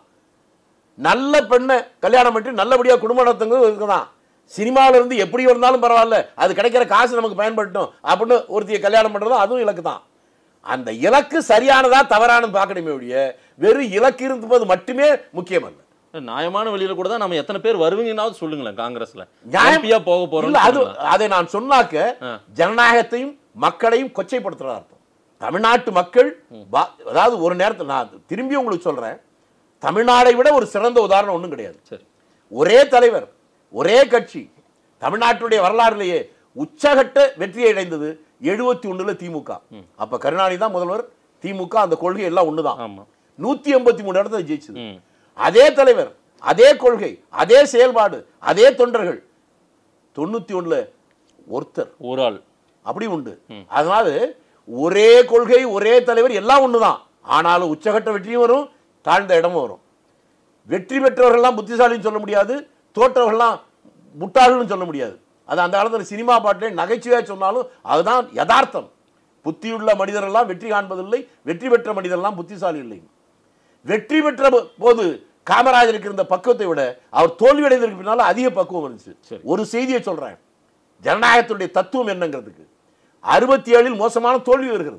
நல்ல பெண்ணை கல்யாணம் பண்ணி நல்லபடியா குடும்பம் நடத்துங்கிறது இருக்கு தான் சினிமாவில இருந்து எப்படி இருந்தாலும் பரவாயில்ல அது கிடைக்கிற காசு நமக்கு பயன்படுத்தும் அப்படின்னு ஒருத்தியை கல்யாணம் பண்றதும் அதுவும் இலக்கு தான் அந்த இலக்கு சரியானதா தவறானது பார்க்கணுமே ஒழிய வெறும் இலக்கு இருப்பது மட்டுமே முக்கியமல்ல நியாயமான வழியில கூட தான் நம்ம எத்தனை பேர் வருவீங்கன்னாவது சொல்லுங்களேன் காங்கிரஸ்ல நியாயம் எம்பியா போக போறோம் இல்ல அது அதை நான் சொன்னாக்க ஆ. ஜனநாயகத்தையும் மக்களையும் கொச்சைப்படுத்துறதா அர்த்தம் தமிழ்நாட்டு மக்கள் வா- அதாவது ஒரு நேரத்தில் நான் திரும்பி உங்களுக்கு சொல்றேன் தமிழ்நாடை விட ஒரு சிறந்த உதாரணம் ஒண்ணும் கிடையாது சரி ஒரே தலைவர் ஒரே கட்சி தமிழ்நாட்டுடைய வரலாறுலேயே உச்சகட்ட வெற்றியை அடைந்தது எழுபத்தி ஒண்ணுல திமுக அப்ப கருணாநிதி தான் முதல்வர் திமுக அந்த கொள்கை எல்லாம் ஒண்ணுதான் ஆமா நூத்தி எண்பத்தி மூணு இடத்துல ஜெயிச்சது ம் அதே தலைவர் அதே கொள்கை அதே செயல்பாடு அதே தொண்டர்கள் தொண்ணூத்தி ஒண்ணுல ஒருத்தர் ஒரு ஆள் அப்படி உண்டு அதனால ஒரே கொள்கை ஒரே தலைவர் எல்லாம் ஒண்ணுதான் ஆனாலும் உச்சகட்ட வெற்றியும் வரும் தாழ்ந்த இடமும் வரும் வெற்றி பெற்றவர்கள்லாம் புத்திசாலின்னு சொல்ல முடியாது தோற்றவர்கள்லாம் முட்டாள்னு சொல்ல முடியாது அது அந்த காலத்துல சினிமா பாட்டிலே நகைச்சுவையா சொன்னாலும் அதுதான் யதார்த்தம் புத்தியுள்ள மனிதரெல்லாம் வெற்றி காண்பதில்லை வெற்றி பெற்ற மனிதரெல்லாம் புத்திசாலி இல்லை வெற்றி பெற்ற போ- போது காமராஜருக்கு இருந்த பக்குவத்தை விட அவர் தோல்வி அடைந்ததுக்கு பின்னால அதிக பக்குவம் இருந்துச்சு சரி. ஒரு செய்தியை சொல்றேன் ஜனநாயகத்துடைய தத்துவம் என்னங்கிறதுக்கு அறுபத்தி ஏழில் மோசமான தோல்வி வருகிறது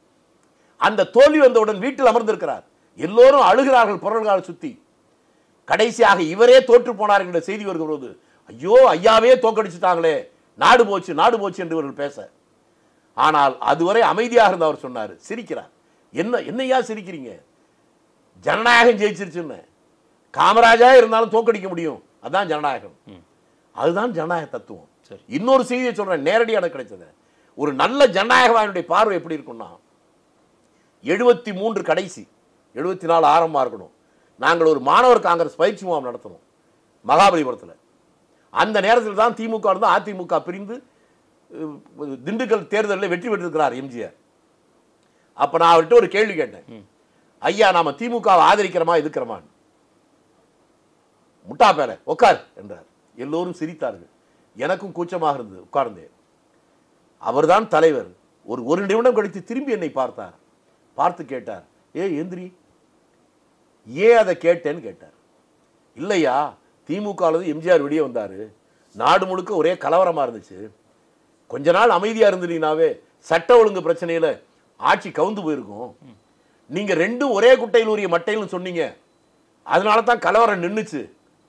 அந்த தோல்வி வந்தவுடன் வீட்டில் அமர்ந்திருக்கிறார் எல்லோரும் அழுகிறார்கள் பொருள்கால சுத்தி கடைசியாக இவரே தோற்று போனார் என்ற செய்தி வருகிறது ஐயோ ஐயாவே தோக்கடிச்சுட்டாங்களே நாடு போச்சு நாடு போச்சு என்று இவர்கள் பேச ஆனால் அதுவரை அமைதியாக இருந்த அவர் சொன்னார் சிரிக்கிறார் என்ன என்னையா சிரிக்கிறீங்க ஜனநாயகம் ஜெயிச்சிருச்சுன்னு காமராஜா இருந்தாலும் தோக்கடிக்க முடியும் அதான் ஜனநாயகம் அதுதான் ஜனநாயக தத்துவம் சரி. இன்னொரு செய்தியை சொல்றேன் நேரடியாக எனக்கு கிடைச்சது ஒரு நல்ல ஜனநாயகவானுடைய பார்வை எப்படி இருக்கும்னா எழுபத்தி மூன்று கடைசி எழுபத்தி நாலு ஆரம்பமாக இருக்கணும் நாங்கள் ஒரு மாணவர் காங்கிரஸ் பயிற்சி முகாம் நடத்தணும் மகாபலிபுரத்தில் அந்த நேரத்தில் தான் திமுக இருந்து அதிமுக பிரிந்து அஹ், திண்டுக்கல் தேர்தலில் வெற்றி பெற்றிருக்கிறார் எம்ஜிஆர் அப்ப நான் அவர்கிட்ட ஒரு கேள்வி கேட்டேன் ஐயா நாம திமுகவை ஆதரிக்கிறோமா எதிர்க்கிறோமான்னு முட்டா பேர உட்கார் என்றார் எல்லோரும் சிரித்தார்கள் எனக்கும் கூச்சமாக இருந்தது உட்கார்ந்தேன் அவர்தான் தலைவர் ஒரு ஒரு நிமிடம் கழித்து திரும்பி என்னை பார்த்தார் பார்த்து கேட்டார் ஏ எந்திரி ஏன் அதை கேட்டேன்னு கேட்டார் இல்லையா திமுகவிலிருந்து எம்ஜிஆர் வெளியே வந்தாரு நாடு முழுக்க ஒரே கலவரமா இருந்துச்சு கொஞ்ச நாள் அமைதியா இருந்தீங்கனாவே சட்ட ஒழுங்கு பிரச்சனையில ஆட்சி கவுந்து போயிருக்கும் நீங்க ரெண்டும் ஒரே குட்டையில் உரிய மட்டையில்னு சொன்னீங்க அதனால தான் கலவரம் நின்னுச்சு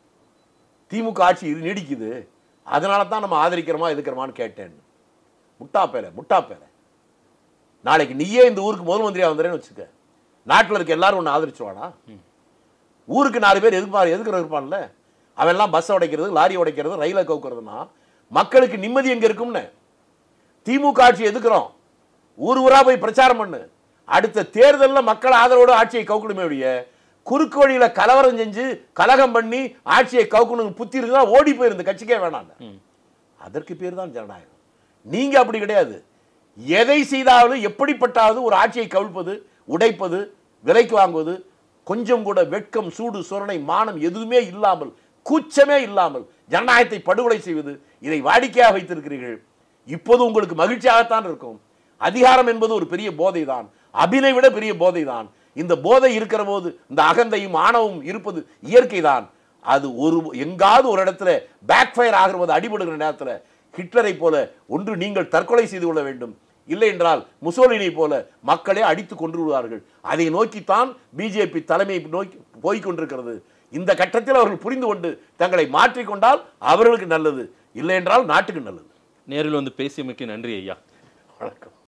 திமுக ஆட்சி இது நீடிக்குது அதனால தான் நம்ம ஆதரிக்கிறோமா எதுக்கிறோமான்னு கேட்டேன் முட்டா பேர முட்டா பேர நாளைக்கு நீயே இந்த ஊருக்கு முதல் மந்திரியா வந்துறேன்னு வச்சுக்க நாட்டில் இருக்க எல்லாரும் ஒன்று ஆதரிச்சுவானா ஊருக்கு நாலு பேர் எதுக்கு எதுக்குற இருப்பான்ல அவன் எல்லாம் பஸ் உடைக்கிறது லாரி உடைக்கிறது ரயிலை கவுக்கிறதுனா மக்களுக்கு நிம்மதி எங்க இருக்கும்னு திமுக ஆட்சி எதுக்குறோம் ஊர் ஊரா போய் பிரச்சாரம் பண்ணு அடுத்த தேர்தலில் மக்கள் ஆதரவோட ஆட்சியை கவுக்கணுமே ஒழிய குறுக்கு வழியில கலவரம் செஞ்சு கலகம் பண்ணி ஆட்சியை கவுக்கணும் புத்தி இருந்தா ஓடி போயிருந்து கட்சிக்கே வேணாம் அதற்கு பேர் தான் ஜனநாயகம் நீங்க அப்படி கிடையாது எதை செய்தாலும் எப்படிப்பட்டாவது ஒரு ஆட்சியை கவிழ்ப்பது உடைப்பது விலைக்கு வாங்குவது கொஞ்சம் கூட வெட்கம் சூடு சுரணை மானம் எதுவுமே இல்லாமல் கூச்சமே இல்லாமல் ஜனநாயகத்தை படுகொலை செய்வது இதை வாடிக்கையாக வைத்திருக்கிறீர்கள் இப்போது உங்களுக்கு மகிழ்ச்சியாகத்தான் இருக்கும் அதிகாரம் என்பது ஒரு பெரிய போதை தான் அபினை விட பெரிய போதை தான் இந்த போதை இருக்கிற போது இந்த அகந்தையும் ஆணவமும் இருப்பது இயற்கை தான் அது ஒரு எங்காவது ஒரு இடத்துல பேக் ஃபயர் ஆகிறது அடிபடுகிற நேரத்தில் ஹிட்லரை போல ஒன்று நீங்கள் தற்கொலை செய்து கொள்ள வேண்டும் இல்லை என்றால் முசோலினை போல மக்களே அடித்து கொன்று விடுவார்கள் அதை நோக்கித்தான் பிஜேபி தலைமை நோக்கி போய்க் கொண்டிருக்கிறது இந்த கட்டத்தில் அவர்கள் புரிந்து கொண்டு தங்களை மாற்றிக்கொண்டால் அவர்களுக்கு நல்லது இல்லை என்றால் நாட்டுக்கு நல்லது நேரில் வந்து பேசியமைக்கு நன்றி ஐயா வணக்கம்